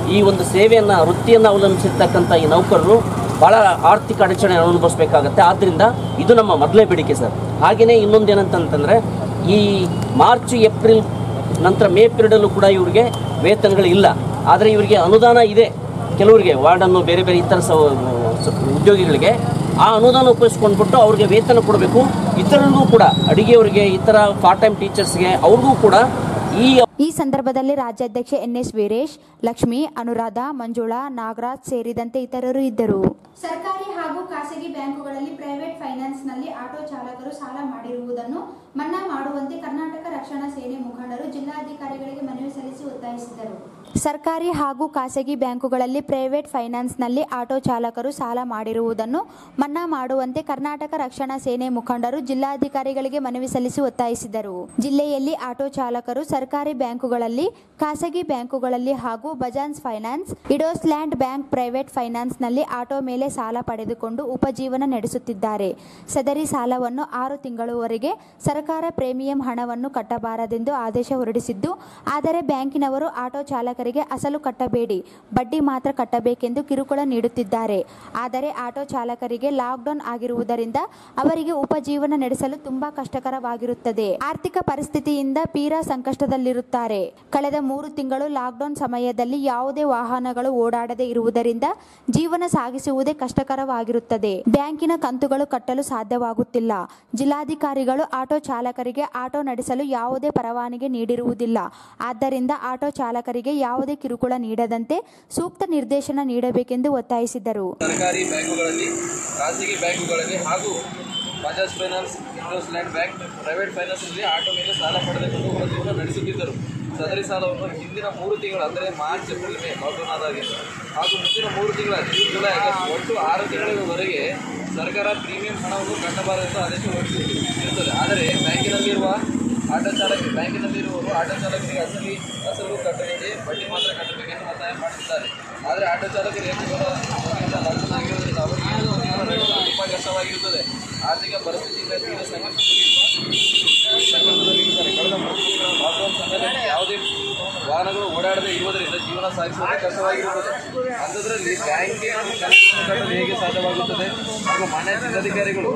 ಈ ಒಂದು ಸೇವೆಯನ್ನು ವೃತ್ತಿಯನ್ನು ಅವಲಂಬಿಸಿರ್ತಕ್ಕಂಥ ಈ ನೌಕರರು ಭಾಳ ಆರ್ಥಿಕ ಅಡಚಣೆ ಅನುಭವಿಸ್ಬೇಕಾಗತ್ತೆ ಆದ್ದರಿಂದ ಇದು ನಮ್ಮ ಮೊದಲೇ ಬೇಡಿಕೆ ಸರ್ ಹಾಗೆಯೇ ಇನ್ನೊಂದು ಏನಂತಂತಂದರೆ ಈ ಮಾರ್ಚ್ ಏಪ್ರಿಲ್ ನಂತರ ಮೇ ಪೀರಿಯಡಲ್ಲೂ ಕೂಡ ಇವರಿಗೆ ವೇತನಗಳು ಇಲ್ಲ ಆದರೆ ಇವರಿಗೆ ಅನುದಾನ ಇದೆ ಕೆಲವರಿಗೆ ವಾರ್ಡನ್ನು ಬೇರೆ ಬೇರೆ ಇತರ ಸ ಸ- ಉದ್ಯೋಗಿಗಳಿಗೆ ಆ ಅನುದಾನ ಉಪಯೋಗಿಸ್ಕೊಂಡ್ಬಿಟ್ಟು ಅವ್ರಿಗೆ ವೇತನ ಕೊಡಬೇಕು ಇತರರಿಗೂ ಕೂಡ ಅಡುಗೆಯವರಿಗೆ ಇತರ ಪಾರ್ಟ್ ಟೈಮ್ ಟೀಚರ್ಸ್ಗೆ ಅವ್ರಿಗೂ ಕೂಡ ಈ ಈ ಸಂದರ್ಭದಲ್ಲಿ ರಾಜ್ಯಾಧ್ಯಕ್ಷ ಎನ್ ಎಸ್ ವೀರೇಶ್ ಲಕ್ಷ್ಮಿ ಅನುರಾಧ ಮಂಜುಳಾ ನಾಗರಾಜ್ ಸೇರಿದಂತೆ ಇತರರು ಇದ್ದರು ಸರ್ಕಾರಿ ಹಾಗೂ ಖಾಸಗಿ ಬ್ಯಾಂಕುಗಳಲ್ಲಿ ಪ್ರೈವೇಟ್ ಫೈನಾನ್ಸ್ನಲ್ಲಿ ಆಟೋ ಚಾಲಕರು ಸಾಲ ಮಾಡಿರುವುದನ್ನು ಮನ್ನಾ ಮಾಡುವಂತೆ ಕರ್ನಾಟಕ ರಕ್ಷಣಾ ಸೇನೆ ಮುಖಂಡರು ಜಿಲ್ಲಾಧಿಕಾರಿಗಳಿಗೆ ಮನವಿ ಸಲ್ಲಿಸಿ ಒತ್ತಾಯಿಸಿದರು ಸರ್ಕಾರಿ ಹಾಗೂ ಖಾಸಗಿ ಬ್ಯಾಂಕುಗಳಲ್ಲಿ ಪ್ರೈವೇಟ್ ಫೈನಾನ್ಸ್ನಲ್ಲಿ ಆಟೋ ಚಾಲಕರು ಸಾಲ ಮಾಡಿರುವುದನ್ನು ಮನ್ನಾ ಮಾಡುವಂತೆ ಕರ್ನಾಟಕ ರಕ್ಷಣಾ ಸೇನೆ ಮುಖಂಡರು ಜಿಲ್ಲಾಧಿಕಾರಿಗಳಿಗೆ ಮನವಿ ಸಲ್ಲಿಸಿ ಒತ್ತಾಯಿಸಿದರು ಜಿಲ್ಲೆಯಲ್ಲಿ ಆಟೋ ಚಾಲಕರು ಸರ್ಕಾರಿ ಬ್ಯಾಂಕುಗಳಲ್ಲಿ ಖಾಸಗಿ ಬ್ಯಾಂಕುಗಳಲ್ಲಿ ಹಾಗೂ ಬಜಾಜ್ ಫೈನಾನ್ಸ್ ಇಡೋಸ್ ಲ್ಯಾಂಡ್ ಬ್ಯಾಂಕ್ ಪ್ರೈವೇಟ್ ಫೈನಾನ್ಸ್ನಲ್ಲಿ ಆಟೋ ಮೇಲೆ ಸಾಲ ಪಡೆದುಕೊಂಡು ಉಪಜೀವನ ನಡೆಸುತ್ತಿದ್ದಾರೆ ಸದರಿ ಸಾಲವನ್ನು ಆರು ತಿಂಗಳವರೆಗೆ ಸರ್ಕಾರ ಪ್ರೀಮಿಯಂ ಹಣವನ್ನು ಕಟ್ಟಬಾರದೆಂದು ಆದೇಶ ಹೊರಡಿಸಿದ್ದು ಆದರೆ ಬ್ಯಾಂಕಿನವರು ಆಟೋ ಚಾಲಕರಿಗೆ ಅಸಲು ಕಟ್ಟಬೇಡಿ ಬಡ್ಡಿ ಮಾತ್ರ ಕಟ್ಟಬೇಕೆಂದು ಕಿರುಕುಳ ನೀಡುತ್ತಿದ್ದಾರೆ ಆದರೆ ಆಟೋ ಚಾಲಕರಿಗೆ ಲಾಕ್ಡೌನ್ ಆಗಿರುವುದರಿಂದ ಅವರಿಗೆ ಉಪಜೀವನ ನಡೆಸಲು ತುಂಬಾ ಕಷ್ಟಕರವಾಗಿರುತ್ತದೆ ಆರ್ಥಿಕ ಪರಿಸ್ಥಿತಿಯಿಂದ ತೀರಾ ಸಂಕಷ್ಟದಲ್ಲಿರುತ್ತಾರೆ ಕಳೆದ ಮೂರು ತಿಂಗಳು ಲಾಕ್ಡೌನ್ ಸಮಯದಲ್ಲಿ ಯಾವುದೇ ವಾಹನಗಳು ಓಡಾಡದೇ ಇರುವುದರಿಂದ ಜೀವನ ಸಾಗಿಸುವುದೇ ಕಷ್ಟಕರವಾಗಿರುತ್ತದೆ ಬ್ಯಾಂಕಿನ ಕಂತುಗಳು ಕಟ್ಟಲು ಸಾಧ್ಯವಾಗುತ್ತಿಲ್ಲ ಜಿಲ್ಲಾಧಿಕಾರಿಗಳು ಆಟೋ ಚಾಲಕರಿಗೆ ಆಟೋ ನಡೆಸಲು ಯಾವುದೇ ಪರವಾನಗಿ ನೀಡಿರುವುದಿಲ್ಲ ಆದ್ದರಿಂದ ಆಟೋ ಚಾಲಕರಿಗೆ ಯಾವುದೇ ಕಿರುಕುಳ ನೀಡದಂತೆ ಸೂಕ್ತ ನಿರ್ದೇಶನ ನೀಡಬೇಕೆಂದು ಒತ್ತಾಯಿಸಿದರು ಸರ್ಕಾರಿ ಬ್ಯಾಂಕುಗಳಲ್ಲಿ ಖಾಸಗಿ ಬ್ಯಾಂಕುಗಳಲ್ಲಿ ಹಾಗೂ ಬಜಾಜ್ ಫೈನಾನ್ಸ್ ಇಂಡೋಸ್ ಲ್ಯಾಂಡ್ ಬ್ಯಾಂಕ್ ಪ್ರೈವೇಟ್ ಫೈನಾನ್ಸ್ನಲ್ಲಿ ಆಟೋ ಮೇಲೆ ಸಾಲ ಪಡೆದುಕೊಂಡು ಅವರ ಜೀವನ ನಡೆಸುತ್ತಿದ್ದರು ಸದರಿ ಸಾಲವನ್ನು ಹಿಂದಿನ ಮೂರು ತಿಂಗಳು ಅಂದರೆ ಮಾರ್ಚ್ ಏಪ್ರಿಲ್ ಮೇ ಲಾಕ್ಡೌನ್ ಆದಾಗಿಂದ ಹಾಗೂ ಮುಂದಿನ ಮೂರು ತಿಂಗಳ ಜೂನ್ ಜುಲೈ ಆಗಸ್ಟ್ ಒಟ್ಟು ಆರು ತಿಂಗಳವರೆಗೆ ಸರ್ಕಾರ ಪ್ರೀಮಿಯಂ ಹಣವನ್ನು ಕಟ್ಟಬಾರದೆಂದು ಆದೇಶ ಹೊರಡಿಸಿರುತ್ತದೆ ಆದರೆ ಬ್ಯಾಂಕಿನಲ್ಲಿರುವ ಆಟೋ ಚಾಲಕ ಬ್ಯಾಂಕಿನಲ್ಲಿರುವವರು ಆಟೋ ಚಾಲಕರಿಗೆ ಅಸಲಿ ಅಸಲು ಕಟ್ಟಬೇಡಿ ಬಡ್ಡಿ ಮಾತ್ರ ಕಟ್ಟಬೇಕೆಂದು ಒತ್ತಾಯ ಮಾಡುತ್ತಿದ್ದಾರೆ ಆದರೆ ಆಟೋ ಚಾಲಕರು ಹೆಚ್ಚು ಲಾಕ್ಡೌನ್ ಆಗಿರುವುದರಿಂದ ಅವರಿಗೆ ಜೀವನ ನಡೆಸಲು ತುಂಬ ಕಷ್ಟವಾಗಿರುತ್ತದೆ ಆರ್ಥಿಕ ಪರಿಸ್ಥಿತಿಯಿಂದ ತೀವ್ರ ಸಂಕಷ್ಟದಲ್ಲಿರುವ ಸಂಕಷ್ಟದಲ್ಲಿರುತ್ತಾರೆ ಕಳೆದ ಮೂರು ತಿಂಗಳ ಲಾಕ್ಡೌನ್ ಸಮಯದಲ್ಲಿ ಯಾವುದೇ ವಾಹನಗಳು ಓಡಾಡದೇ ಇರುವುದರಿಂದ ಜೀವನ ಸಾಗಿಸುವುದು ಕಷ್ಟವಾಗಿರುತ್ತದೆ ಅಂಥದ್ರಲ್ಲಿ ಬ್ಯಾಂಕಿನ ಕನಸನ್ನು ಕಟ್ಟಲು ಹೇಗೆ ಸಾಧ್ಯವಾಗುತ್ತದೆ ಹಾಗೂ ಮಾನ್ಯ ಜಿಲ್ಲಾಧಿಕಾರಿಗಳು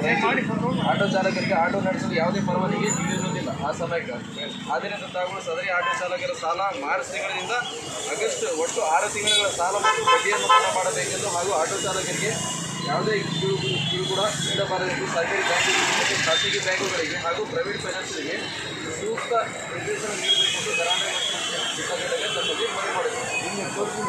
ಆಟೋ ಚಾಲಕರಿಗೆ ಆಟೋ ನಡೆಸಲು ಯಾವುದೇ ಪರವಾನಗಿ ನೀಡಿರುವುದಿಲ್ಲ ಆ ಸಮಯಕ್ಕೆ ಆದ್ದರಿಂದ ತಾವು ಸದರಿ ಆಟೋ ಚಾಲಕರ ಸಾಲ ಮಾರ್ಚ್ ತಿಂಗಳಿನಿಂದ ಆಗಸ್ಟ್ ಒಟ್ಟು ಆರು ತಿಂಗಳ ಸಾಲ ಮತ್ತು ಬಡ್ಡಿಯನ್ನು ಮನ್ನಾ ಮಾಡಬೇಕೆಂದು ಹಾಗೂ ಆಟೋ ಚಾಲಕರಿಗೆ ಯಾವುದೇ ಕಿರು ಕಿರುಕುಳ ನೀಡಬಾರದೆಂದು ಸರ್ಕಾರಿ ಬ್ಯಾಂಕುಗಳಿಗೆ ಮತ್ತು ಖಾಸಗಿ ಬ್ಯಾಂಕುಗಳಿಗೆ ಹಾಗೂ ಪ್ರೈವೇಟ್ ಫೈನಾನ್ಸ್ಗಳಿಗೆ ಸೂಕ್ತ ನಿರ್ದೇಶನ ನೀಡಬೇಕೆಂದು ಕರ್ನಾಟಕ ಜಿಲ್ಲಾಡಳಿತಕ್ಕೆ ತಮ್ಮಲ್ಲಿ ಮನವಿ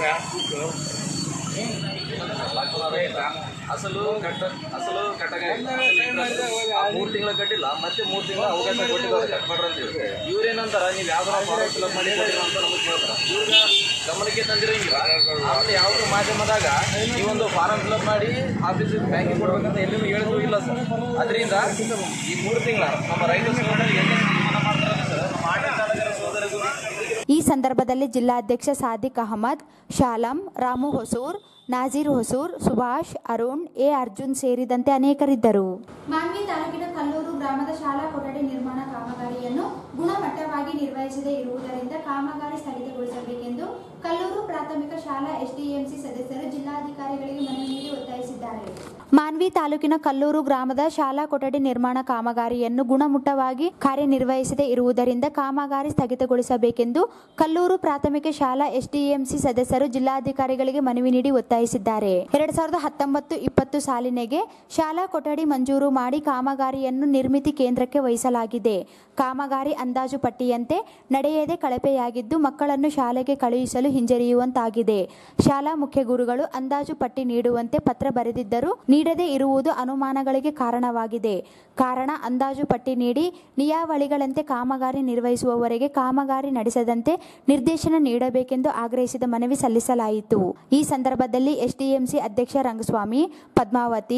ಮಾಡಿದೆ ಅಸಲು ಕಟ್ಟ ಅಸಲು ಕಟ್ಟಗ ಮೂರು ತಿಂಗಳ ಕಟ್ಟಿಲ್ಲ ಮತ್ತೆ ಮೂರು ತಿಂಗಳ ಅವಕಾಶ ಕೊಟ್ಟಿದ್ದಾರೆ ಕಟ್ಬಾರ್ದು ಅಂತ ಹೇಳಿ ಇವ್ರೇನಂತಾರ ನೀವು ಯಾವ್ದಾರ ಫಾರ್ಮ್ ಫಿಲಪ್ ಮಾಡಿ ಕೊಟ್ಟಿರೋ ಅಂತ ನಮಗೆ ಕೇಳ್ತಾರ ಇವ್ರಿಗೆ ಗಮನಕ್ಕೆ ತಂದಿರಂಗಿಲ್ಲ ಆಮೇಲೆ ಯಾವುದೋ ಮಾಧ್ಯಮದಾಗ ನೀವೊಂದು ಫಾರಂ ಫಿಲಪ್ ಮಾಡಿ ಆಫೀಸ್ ಬ್ಯಾಂಕಿಗೆ ಕೊಡ್ಬೇಕಂತ ಎಲ್ಲಿನೂ ಹೇಳಿದ್ರು ಇಲ್ಲ ಸರ್ ಅದರಿಂದ ಈ ಮೂರು ತಿಂಗಳ ನಮ್ಮ ರೈತ ಸೋದರಿಗೆ ಎಲ್ಲಿ ಜೀವನ ಮಾಡ್ತಾರೆ ಸರ್ ನಮ್ಮ ಆಟೋ ಚಾಲಕರ ಸೋದರಿಗೂ ಈ ಸಂದರ್ಭದಲ್ಲಿ ಜಿಲ್ಲಾಧ್ಯಕ್ಷ ಸಾದಿಕ್ ಅಹಮದ್ ಶಾಲಂ ರಾಮು ಹೊಸೂರ್ ನಾಜೀರ್ ಹೊಸೂರ್ ಸುಭಾಷ್ ಅರುಣ್ ಎ ಅರ್ಜುನ್ ಸೇರಿದಂತೆ ಅನೇಕರಿದ್ದರು ಮಾನ್ವಿ ತಾಲೂಕಿನ ಕಲ್ಲೂರು ಗ್ರಾಮದ ಶಾಲಾ ಕೊಠಡಿ ನಿರ್ಮಾಣ ಕಾಮಗಾರಿಯನ್ನು ಗುಣಮಟ್ಟವಾಗಿ ನಿರ್ವಹಿಸದೇ ಇರುವುದರಿಂದ ಕಾಮಗಾರಿ ಸ್ಥಗಿತಗೊಳಿಸಬೇಕೆಂದು ಕಲ್ಲೂರು ಪ್ರಾಥಮಿಕ ಶಾಲಾ ಎಸ್ಡಿಎಂಸಿ ಸದಸ್ಯರು ಜಿಲ್ಲಾಧಿಕಾರಿಗಳಿಗೆ ಮನವಿ ನೀಡಿ ಒತ್ತಾಯಿಸಿದ್ದಾರೆ ಮಾನ್ವಿ ತಾಲೂಕಿನ ಕಲ್ಲೂರು ಗ್ರಾಮದ ಶಾಲಾ ಕೊಠಡಿ ನಿರ್ಮಾಣ ಕಾಮಗಾರಿಯನ್ನು ಗುಣಮಟ್ಟವಾಗಿ ಕಾರ್ಯನಿರ್ವಹಿಸದೇ ಇರುವುದರಿಂದ ಕಾಮಗಾರಿ ಸ್ಥಗಿತಗೊಳಿಸಬೇಕೆಂದು ಕಲ್ಲೂರು ಪ್ರಾಥಮಿಕ ಶಾಲಾ ಎಸ್ಡಿಎಂಸಿ ಸದಸ್ಯರು ಜಿಲ್ಲಾಧಿಕಾರಿಗಳಿಗೆ ಮನವಿ ನೀಡಿ ಒತ್ತಾಯಿಸಿದ್ದಾರೆ ಎರಡ್ ಸಾವಿರದ ಹತ್ತೊಂಬತ್ತು ಇಪ್ಪತ್ತು ಸಾಲಿನೆಗೆ ಶಾಲಾ ಕೊಠಡಿ ಮಂಜೂರು ಮಾಡಿ ಕಾಮಗಾರಿಯನ್ನು ನಿರ್ಮಿತಿ ಕೇಂದ್ರಕ್ಕೆ ವಹಿಸಲಾಗಿದೆ ಕಾಮಗಾರಿ ಅಂದಾಜು ಪಟ್ಟಿಯಂತೆ ನಡೆಯದೆ ಕಳಪೆಯಾಗಿದ್ದು ಮಕ್ಕಳನ್ನು ಶಾಲೆಗೆ ಕಳುಹಿಸಲು ಹಿಂಜರಿಯುವಂತಾಗಿದೆ ಶಾಲಾ ಮುಖ್ಯ ಗುರುಗಳು ಅಂದಾಜು ಪಟ್ಟಿ ನೀಡುವಂತೆ ಪತ್ರ ಬರೆದಿದ್ದರೂ ನೀಡದೇ ಇರುವುದು ಅನುಮಾನಗಳಿಗೆ ಕಾರಣವಾಗಿದೆ ಕಾರಣ ಅಂದಾಜು ಪಟ್ಟಿ ನೀಡಿ ನಿಯಾವಳಿಗಳಂತೆ ಕಾಮಗಾರಿ ನಿರ್ವಹಿಸುವವರೆಗೆ ಕಾಮಗಾರಿ ನಡೆಸದಂತೆ ನಿರ್ದೇಶನ ನೀಡಬೇಕೆಂದು ಆಗ್ರಹಿಸಿದ ಮನವಿ ಸಲ್ಲಿಸಲಾಯಿತು ಈ ಸಂದರ್ಭದಲ್ಲಿ ಎಸ್ಡಿಎಂಸಿ ಅಧ್ಯಕ್ಷ ರಂಗಸ್ವಾಮಿ ಪದ್ಮಾವತಿ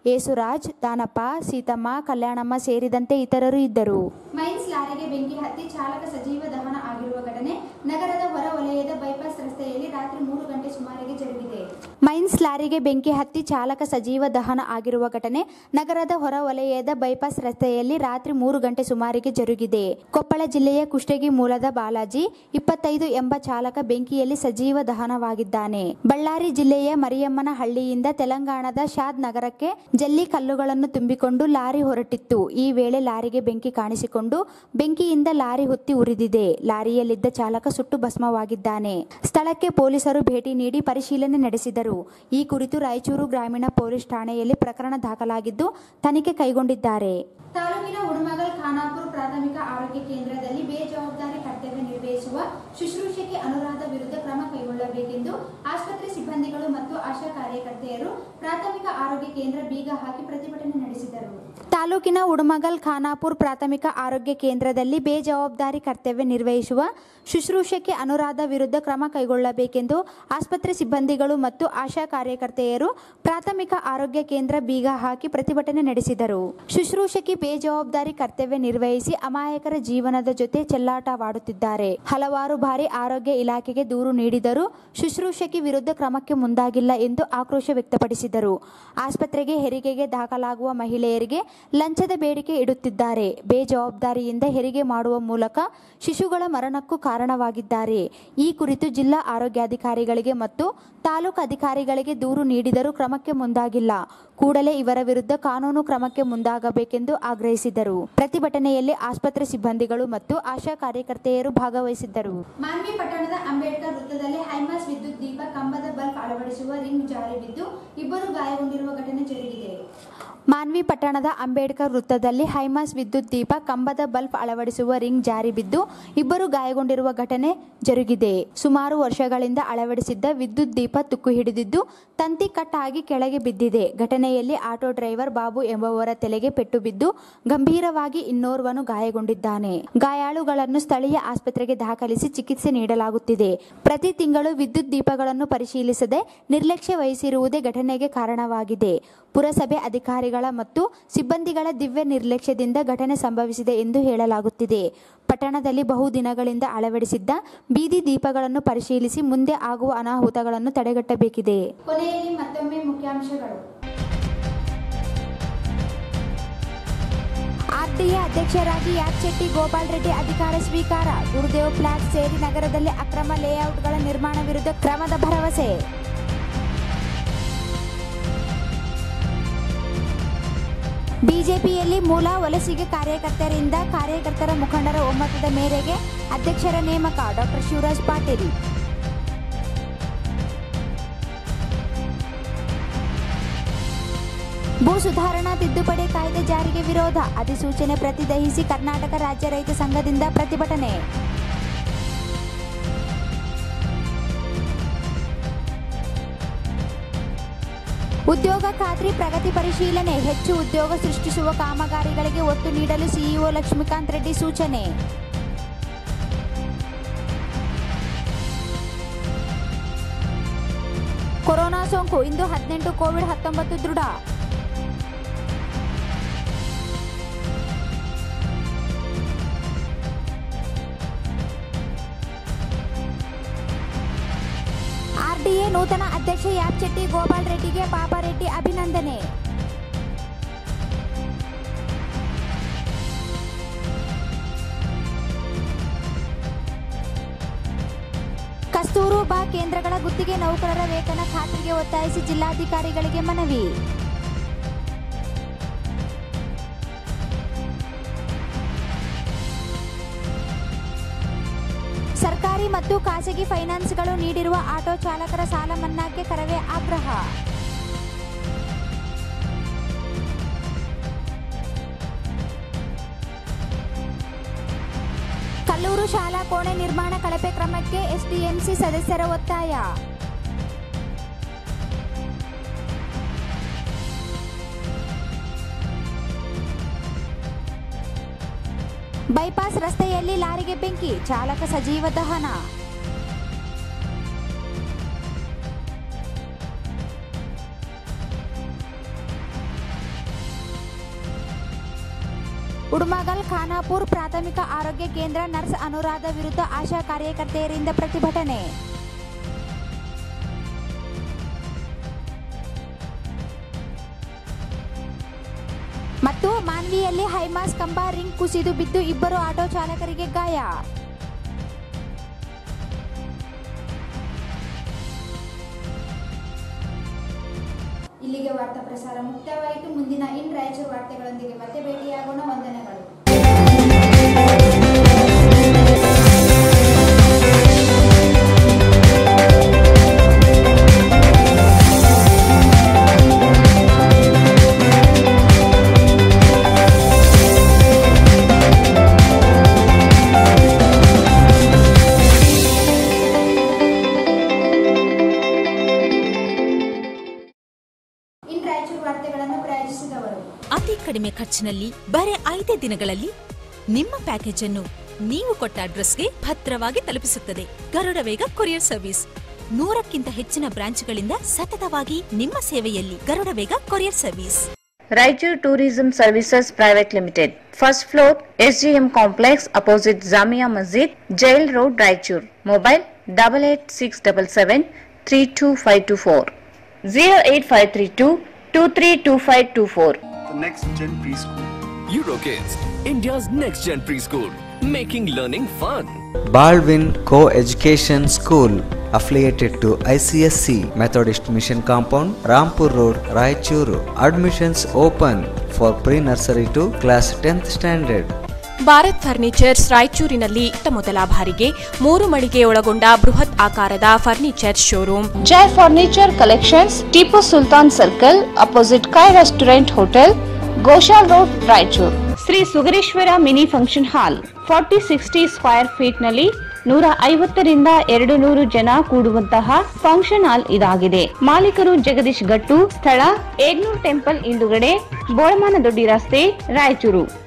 ಯೇಸುರಾಜ್ ದಾನಪ್ಪ ಸೀತಮ್ಮ ಕಲ್ಯಾಣಮ್ಮ ಸೇರಿದಂತೆ ಇತರರು ಇದ್ದರು ಮೈನ್ಸ್ ಲಾರಿಗೆ ಬೆಂಕಿ ಹತ್ತಿ ಚಾಲಕ ಸಜೀವ ದಹನ ಆಗಿರುವ ಘಟನೆ ನಗರದ ಹೊರ ವಲಯದ ಬೈಪಾಸ್ ರಸ್ತೆಯಲ್ಲಿ ರಾತ್ರಿ ಮೂರು ಗಂಟೆ ಸುಮಾರಿಗೆ ಜರುಗಿದೆ ಮೈನ್ಸ್ ಲಾರಿಗೆ ಬೆಂಕಿ ಹತ್ತಿ ಚಾಲಕ ಸಜೀವ ದಹನ ಆಗಿರುವ ಘಟನೆ ನಗರದ ಹೊರ ವಲಯದ ಬೈಪಾಸ್ ರಸ್ತೆಯಲ್ಲಿ ರಾತ್ರಿ ಮೂರು ಗಂಟೆ ಸುಮಾರಿಗೆ ಜರುಗಿದೆ ಕೊಪ್ಪಳ ಜಿಲ್ಲೆಯ ಕುಷ್ಟಗಿ ಮೂಲದ ಬಾಲಾಜಿ ಇಪ್ಪತ್ತೈದು ಎಂಬ ಚಾಲಕ ಬೆಂಕಿಯಲ್ಲಿ ಸಜೀವ ದಹನವಾಗಿದ್ದಾನೆ ಬಳ್ಳಾರಿ ಜಿಲ್ಲೆಯ ಮರಿಯಮ್ಮನ ಹಳ್ಳಿಯಿಂದ ತೆಲಂಗಾಣದ ಶಾದ್ ನಗರಕ್ಕೆ ಜಲ್ಲಿ ಕಲ್ಲುಗಳನ್ನು ತುಂಬಿಕೊಂಡು ಲಾರಿ ಹೊರಟಿತ್ತು ಈ ವೇಳೆ ಲಾರಿಗೆ ಬೆಂಕಿ ಕಾಣಿಸಿಕೊಂಡು ಬೆಂಕಿಯಿಂದ ಲಾರಿ ಹೊತ್ತಿ ಉರಿದಿದೆ ಲಾರಿಯಲ್ಲಿದ್ದ ಚಾಲಕ ಸುಟ್ಟು ಭಸ್ಮವಾಗಿದ್ದಾನೆ ಸ್ಥಳಕ್ಕೆ ಪೊಲೀಸರು ಭೇಟಿ ನೀಡಿ ಪರಿಶೀಲನೆ ನಡೆಸಿದರು ಈ ಕುರಿತು ರಾಯಚೂರು ಗ್ರಾಮೀಣ ಪೊಲೀಸ್ ಠಾಣೆಯಲ್ಲಿ ಪ್ರಕರಣ ದಾಖಲಾಗಿದ್ದು ತನಿಖೆ ಕೈಗೊಂಡಿದ್ದಾರೆ ತಾಲೂಕಿನ ಉಡುಮಗಲ್ ಖಾನಾಪುರ ಪ್ರಾಥಮಿಕ ಆರೋಗ್ಯ ಕೇಂದ್ರದಲ್ಲಿ ಬೇಜವಾಬ್ದಾರಿ ಕರ್ತವ್ಯ ನಿರ್ವಹಿಸುವ ಶುಶ್ರೂಷಕಿ ಅನುರಾಧ ವಿರುದ್ಧ ಕ್ರಮ ಕೈಗೊಳ್ಳಬೇಕೆಂದು ಆಸ್ಪತ್ರೆ ಸಿಬ್ಬಂದಿಗಳು ಮತ್ತು ಆಶಾ ಕಾರ್ಯಕರ್ತೆಯರು ಪ್ರಾಥಮಿಕ ಆರೋಗ್ಯ ಕೇಂದ್ರ ಬೀಗ ಹಾಕಿ ಪ್ರತಿಭಟನೆ ನಡೆಸಿದರು ತಾಲೂಕಿನ ಉಡುಮಗಲ್ ಖಾನಾಪುರ್ ಪ್ರಾಥಮಿಕ ಆರೋಗ್ಯ ಕೇಂದ್ರದಲ್ಲಿ ಬೇಜವಾಬ್ದಾರಿ ಕರ್ತವ್ಯ ನಿರ್ವಹಿಸುವ ಶುಶ್ರೂಷಕಿ ಅನುರಾಧ ವಿರುದ್ಧ ಕ್ರಮ ಕೈಗೊಳ್ಳಬೇಕೆಂದು ಆಸ್ಪತ್ರೆ ಸಿಬ್ಬಂದಿಗಳು ಮತ್ತು ಆಶಾ ಕಾರ್ಯಕರ್ತೆಯರು ಪ್ರಾಥಮಿಕ ಆರೋಗ್ಯ ಕೇಂದ್ರ ಬೀಗ ಹಾಕಿ ಪ್ರತಿಭಟನೆ ನಡೆಸಿದರು ಶುಶ್ರೂಷಕಿ ಬೇಜವಾಬ್ದಾರಿ ಕರ್ತವ್ಯ ನಿರ್ವಹಿಸಿ ಅಮಾಯಕರ ಜೀವನದ ಜೊತೆ ಚೆಲ್ಲಾಟವಾಡುತ್ತಿದ್ದಾರೆ ಹಲವಾರು ಬಾರಿ ಆರೋಗ್ಯ ಇಲಾಖೆಗೆ ದೂರು ನೀಡಿದರೂ ಶುಶ್ರೂಷಕಿ ವಿರುದ್ಧ ಕ್ರಮಕ್ಕೆ ಮುಂದಾಗಿಲ್ಲ ಎಂದು ಆಕ್ರೋಶ ವ್ಯಕ್ತಪಡಿಸಿದರು ಆಸ್ಪತ್ರೆಗೆ ಹೆರಿಗೆಗೆ ದಾಖಲಾಗುವ ಮಹಿಳೆಯರಿಗೆ ಲಂಚದ ಬೇಡಿಕೆ ಇಡುತ್ತಿದ್ದಾರೆ ಬೇಜವಾಬ್ದಾರಿಯಿಂದ ಹೆರಿಗೆ ಮಾಡುವ ಮೂಲಕ ಶಿಶುಗಳ ಮರಣಕ್ಕೂ ಕಾರಣವಾಗಿದ್ದಾರೆ ಈ ಕುರಿತು ಜಿಲ್ಲಾ ಆರೋಗ್ಯಾಧಿಕಾರಿಗಳಿಗೆ ಮತ್ತು ತಾಲೂಕು ಅಧಿಕಾರಿಗಳಿಗೆ ದೂರು ನೀಡಿದರೂ ಕ್ರಮಕ್ಕೆ ಮುಂದಾಗಿಲ್ಲ ಕೂಡಲೇ ಇವರ ವಿರುದ್ಧ ಕಾನೂನು ಕ್ರಮಕ್ಕೆ ಮುಂದಾಗಬೇಕೆಂದು ಆಗ್ರಹಿಸಿದರು ಪ್ರತಿಭಟನೆಯಲ್ಲಿ ಆಸ್ಪತ್ರೆ ಸಿಬ್ಬಂದಿಗಳು ಮತ್ತು ಆಶಾ ಕಾರ್ಯಕರ್ತೆಯರು ಭಾಗವಹಿಸಿದ್ದರು ಮಾನ್ವಿ ಪಟ್ಟಣದ ಅಂಬೇಡ್ಕರ್ ವೃತ್ತದಲ್ಲಿ ಹೈಮಾಸ್ ವಿದ್ಯುತ್ ದೀಪ ಕಂಬದ ಬಲ್ಬ್ ಅಳವಡಿಸುವ ರಿಂಗ್ ಜಾರಿ ಬಿದ್ದು ಇಬ್ಬರು ಗಾಯಗೊಂಡಿರುವ ಘಟನೆ ಜರುಗಿದೆ ಮಾನ್ವಿ ಪಟ್ಟಣದ ಅಂಬೇಡ್ಕರ್ ವೃತ್ತದಲ್ಲಿ ಹೈಮಾಸ್ ವಿದ್ಯುತ್ ದೀಪ ಕಂಬದ ಬಲ್ಬ್ ಅಳವಡಿಸುವ ರಿಂಗ್ ಜಾರಿ ಬಿದ್ದು ಇಬ್ಬರು ಗಾಯಗೊಂಡಿರುವ ಘಟನೆ ಜರುಗಿದೆ ಸುಮಾರು ವರ್ಷಗಳಿಂದ ಅಳವಡಿಸಿದ್ದ ವಿದ್ಯುತ್ ದೀಪ ತುಕ್ಕು ಹಿಡಿದಿದ್ದು ತಂತಿ ಕಟ್ ಆಗಿ ಕೆಳಗೆ ಬಿದ್ದಿದೆ ಘಟನೆಯಲ್ಲಿ ಆಟೋ ಡ್ರೈವರ್ ಬಾಬು ಎಂಬುವರ ತಲೆಗೆ ಪೆಟ್ಟು ಬಿದ್ದು ಗಂಭೀರವಾಗಿ ಇನ್ನೋರ್ವನು ಗಾಯಗೊಂಡಿದ್ದಾನೆ ಗಾಯಾಳುಗಳನ್ನು ಸ್ಥಳೀಯ ಆಸ್ಪತ್ರೆಗೆ ದಾಖಲಿಸಿ ಚಿಕಿತ್ಸೆ ನೀಡಲಾಗುತ್ತಿದೆ ಪ್ರತಿ ತಿಂಗಳು ವಿದ್ಯುತ್ ದೀಪಗಳನ್ನು ಪರಿಶೀಲಿಸದೆ ನಿರ್ಲಕ್ಷ್ಯ ವಹಿಸಿರುವುದೇ ಘಟನೆಗೆ ಕಾರಣವಾಗಿದೆ ಪುರಸಭೆ ಅಧಿಕಾರಿಗಳ ಮತ್ತು ಸಿಬ್ಬಂದಿಗಳ ದಿವ್ಯ ನಿರ್ಲಕ್ಷ್ಯದಿಂದ ಘಟನೆ ಸಂಭವಿಸಿದೆ ಎಂದು ಹೇಳಲಾಗುತ್ತಿದೆ ಪಟ್ಟಣದಲ್ಲಿ ಬಹುದಿನಗಳಿಂದ ಅಳವಡಿಸಿದ್ದ ಬೀದಿ ದೀಪಗಳನ್ನು ಪರಿಶೀಲಿಸಿ ಮುಂದೆ ಆಗುವ ಅನಾಹುತಗಳನ್ನು ತಡೆಗಟ್ಟಬೇಕಿದೆ ಕೊನೆಯಲ್ಲಿ ಮತ್ತೊಮ್ಮೆ ಮುಖ್ಯಾಂಶಗಳು ಆರ್ಟಿಎ ಅಧ್ಯಕ್ಷರಾಗಿ ಯಾಚೆಟ್ಟಿ ಗೋಪಾಲ್ ರೆಡ್ಡಿ ಅಧಿಕಾರ ಸ್ವೀಕಾರ ಗುರುದೇವ್ ಫ್ಲಾಟ್ ಸೇರಿ ನಗರದಲ್ಲಿ ಅಕ್ರಮ ಲೇಔಟ್ಗಳ ನಿರ್ಮಾಣ ವಿರುದ್ಧ ಕ್ರಮದ ಭರವಸೆ ಬಿಜೆಪಿಯಲ್ಲಿ ಮೂಲ ವಲಸಿಗೆ ಕಾರ್ಯಕರ್ತರಿಂದ ಕಾರ್ಯಕರ್ತರ ಮುಖಂಡರ ಒಮ್ಮತದ ಮೇರೆಗೆ ಅಧ್ಯಕ್ಷರ ನೇಮಕ ಡಾಕ್ಟರ್ ಶಿವರಾಜ್ ಪಾಟೀಲ್ ಭೂ ಸುಧಾರಣಾ ತಿದ್ದುಪಡಿ ಕಾಯ್ದೆ ಜಾರಿಗೆ ವಿರೋಧ ಅಧಿಸೂಚನೆ ಪ್ರತಿ ದಹಿಸಿ ಕರ್ನಾಟಕ ರಾಜ್ಯ ರೈತ ಸಂಘದಿಂದ ಪ್ರತಿಭಟನೆ ಉದ್ಯೋಗ ಖಾತ್ರಿ ಪ್ರಗತಿ ಪರಿಶೀಲನೆ ಹೆಚ್ಚು ಉದ್ಯೋಗ ಸೃಷ್ಟಿಸುವ ಕಾಮಗಾರಿಗಳಿಗೆ ಒತ್ತು ನೀಡಲು ಸಿಇಒ ಲಕ್ಷ್ಮೀಕಾಂತ್ ರೆಡ್ಡಿ ಸೂಚನೆ ಕೊರೋನಾ ಸೋಂಕು ಇಂದು ಹದಿನೆಂಟು ಕೋವಿಡ್ ಹತ್ತೊಂಬತ್ತು ದೃಢ ಆರ್ಡಿಎ ನೂತನ ಅಧ್ಯಕ್ಷ ಯಾಪ್ಚೆಟ್ಟಿ ಗೋಪಾಲ್ ರೆಡ್ಡಿಗೆ ಪಾಪಾರೆಡ್ಡಿ ಅಭಿನಂದನೆ ಕಸ್ತೂರುಬಾ ಕೇಂದ್ರಗಳ ಗುತ್ತಿಗೆ ನೌಕರರ ವೇತನ ಖಾತ್ರಿಗೆ ಒತ್ತಾಯಿಸಿ ಜಿಲ್ಲಾಧಿಕಾರಿಗಳಿಗೆ ಮನವಿ ಸರ್ಕಾರಿ ಮತ್ತು ಖಾಸಗಿ ಫೈನಾನ್ಸ್ಗಳು ನೀಡಿರುವ ಆಟೋ ಚಾಲಕರ ಸಾಲ ಮನ್ನಾಕ್ಕೆ ಕರವೇ ಆಗ್ರಹ ಕಲ್ಲೂರು ಶಾಲಾ ಕೋಣೆ ನಿರ್ಮಾಣ ಕಳಪೆ ಕ್ರಮಕ್ಕೆ ಎಸ್ಡಿಎಂಸಿ ಸದಸ್ಯರ ಒತ್ತಾಯ ಬೈಪಾಸ್ ರಸ್ತೆಯಲ್ಲಿ ಲಾರಿಗೆ ಬೆಂಕಿ ಚಾಲಕ ಸಜೀವ ದಹನ ಉಡುಮಗಲ್ ಖಾನಾಪುರ್ ಪ್ರಾಥಮಿಕ ಆರೋಗ್ಯ ಕೇಂದ್ರ ನರ್ಸ್ ಅನುರಾಧ ವಿರುದ್ಧ ಆಶಾ ಕಾರ್ಯಕರ್ತೆಯರಿಂದ ಪ್ರತಿಭಟನೆ ಮತ್ತು ಮಾನ್ವಿಯಲ್ಲಿ ಹೈಮಾಸ್ ಕಂಬ ರಿಂಗ್ ಕುಸಿದು ಬಿದ್ದು ಇಬ್ಬರು ಆಟೋ ಚಾಲಕರಿಗೆ ಗಾಯ ಇಲ್ಲಿಗೆ ವಾರ್ತಾ ಪ್ರಸಾರ ಮುಕ್ತವಾಯಿತು ಮುಂದಿನ ಇನ್ ರಾಯಚೂರು ವಾರ್ತೆಗಳೊಂದಿಗೆ ಮತ್ತೆ ಭೇಟಿಯಾಗೋಣ ವಂದನೆಗಳು ಇನ್ ರಾಯಚೂರು ವಾರ್ತೆಗಳನ್ನು ಪ್ರಾಯೋಜಿಸಿದವರು ಅತಿ ಕಡಿಮೆ ಖರ್ಚಿನಲ್ಲಿ ಬರೆ ಐದೇ ದಿನಗಳಲ್ಲಿ ನಿಮ್ಮ ಪ್ಯಾಕೇಜ್ ಅನ್ನು ನೀವು ಕೊಟ್ಟ ಅಡ್ರೆಸ್ಗೆ ಭದ್ರವಾಗಿ ತಲುಪಿಸುತ್ತದೆ ಗರುಡ ವೇಗ ಕೊರಿಯರ್ ಸರ್ವಿಸ್ ನೂರಕ್ಕಿಂತ ಹೆಚ್ಚಿನ ಬ್ರಾಂಚ್ಗಳಿಂದ ಸತತವಾಗಿ ನಿಮ್ಮ ಸೇವೆಯಲ್ಲಿ Garuda Vega courier service Raichur Tourism Services Private Limited. First floor, SGM Complex opposite Zamia Masjid, Jail Road, Raichur. Mobile double eight six double seven three two five two four zero eight five three two two three two five two four. The next gen preschool. Eurokids, India's next gen preschool, making learning fun. Baldwin Co-Education School affiliated to ICSC Methodist Mission Compound, Rampur Road, Raichuru. Admissions open for pre-nursery to class 10th standard. Bharat furnitures ರಾಯಚೂರಿನಲ್ಲಿ ಇತ್ತ ಮೊದಲ ಬಾರಿಗೆ ಮೂರು ಮಳಿಗೆ ಒಳಗೊಂಡ ಬೃಹತ್ ಆಕಾರದ furniture showroom Jai Furniture Collections, Tipu Sultan Circle, opposite Kai Restaurant Hotel, Goshal Road, Raichur. Shri Sugareshwara mini function hall forty sixty square feet ನಲ್ಲಿ ನೂರ ಐವತ್ತರಿಂದ ಎರಡು ನೂರು ಜನ ಕೂಡುವಂತಹ ಫಂಕ್ಷನ್ ಹಾಲ್ ಇದಾಗಿದೆ ಮಾಲೀಕರು ಜಗದೀಶ್ ಗಟ್ಟು ಸ್ಥಳ ಏಗ್ನೂರ್ ಟೆಂಪಲ್ ಹಿಂದುಗಡೆ ಬೋಳಮಾನ ದೊಡ್ಡಿ ರಸ್ತೆ ರಾಯಚೂರು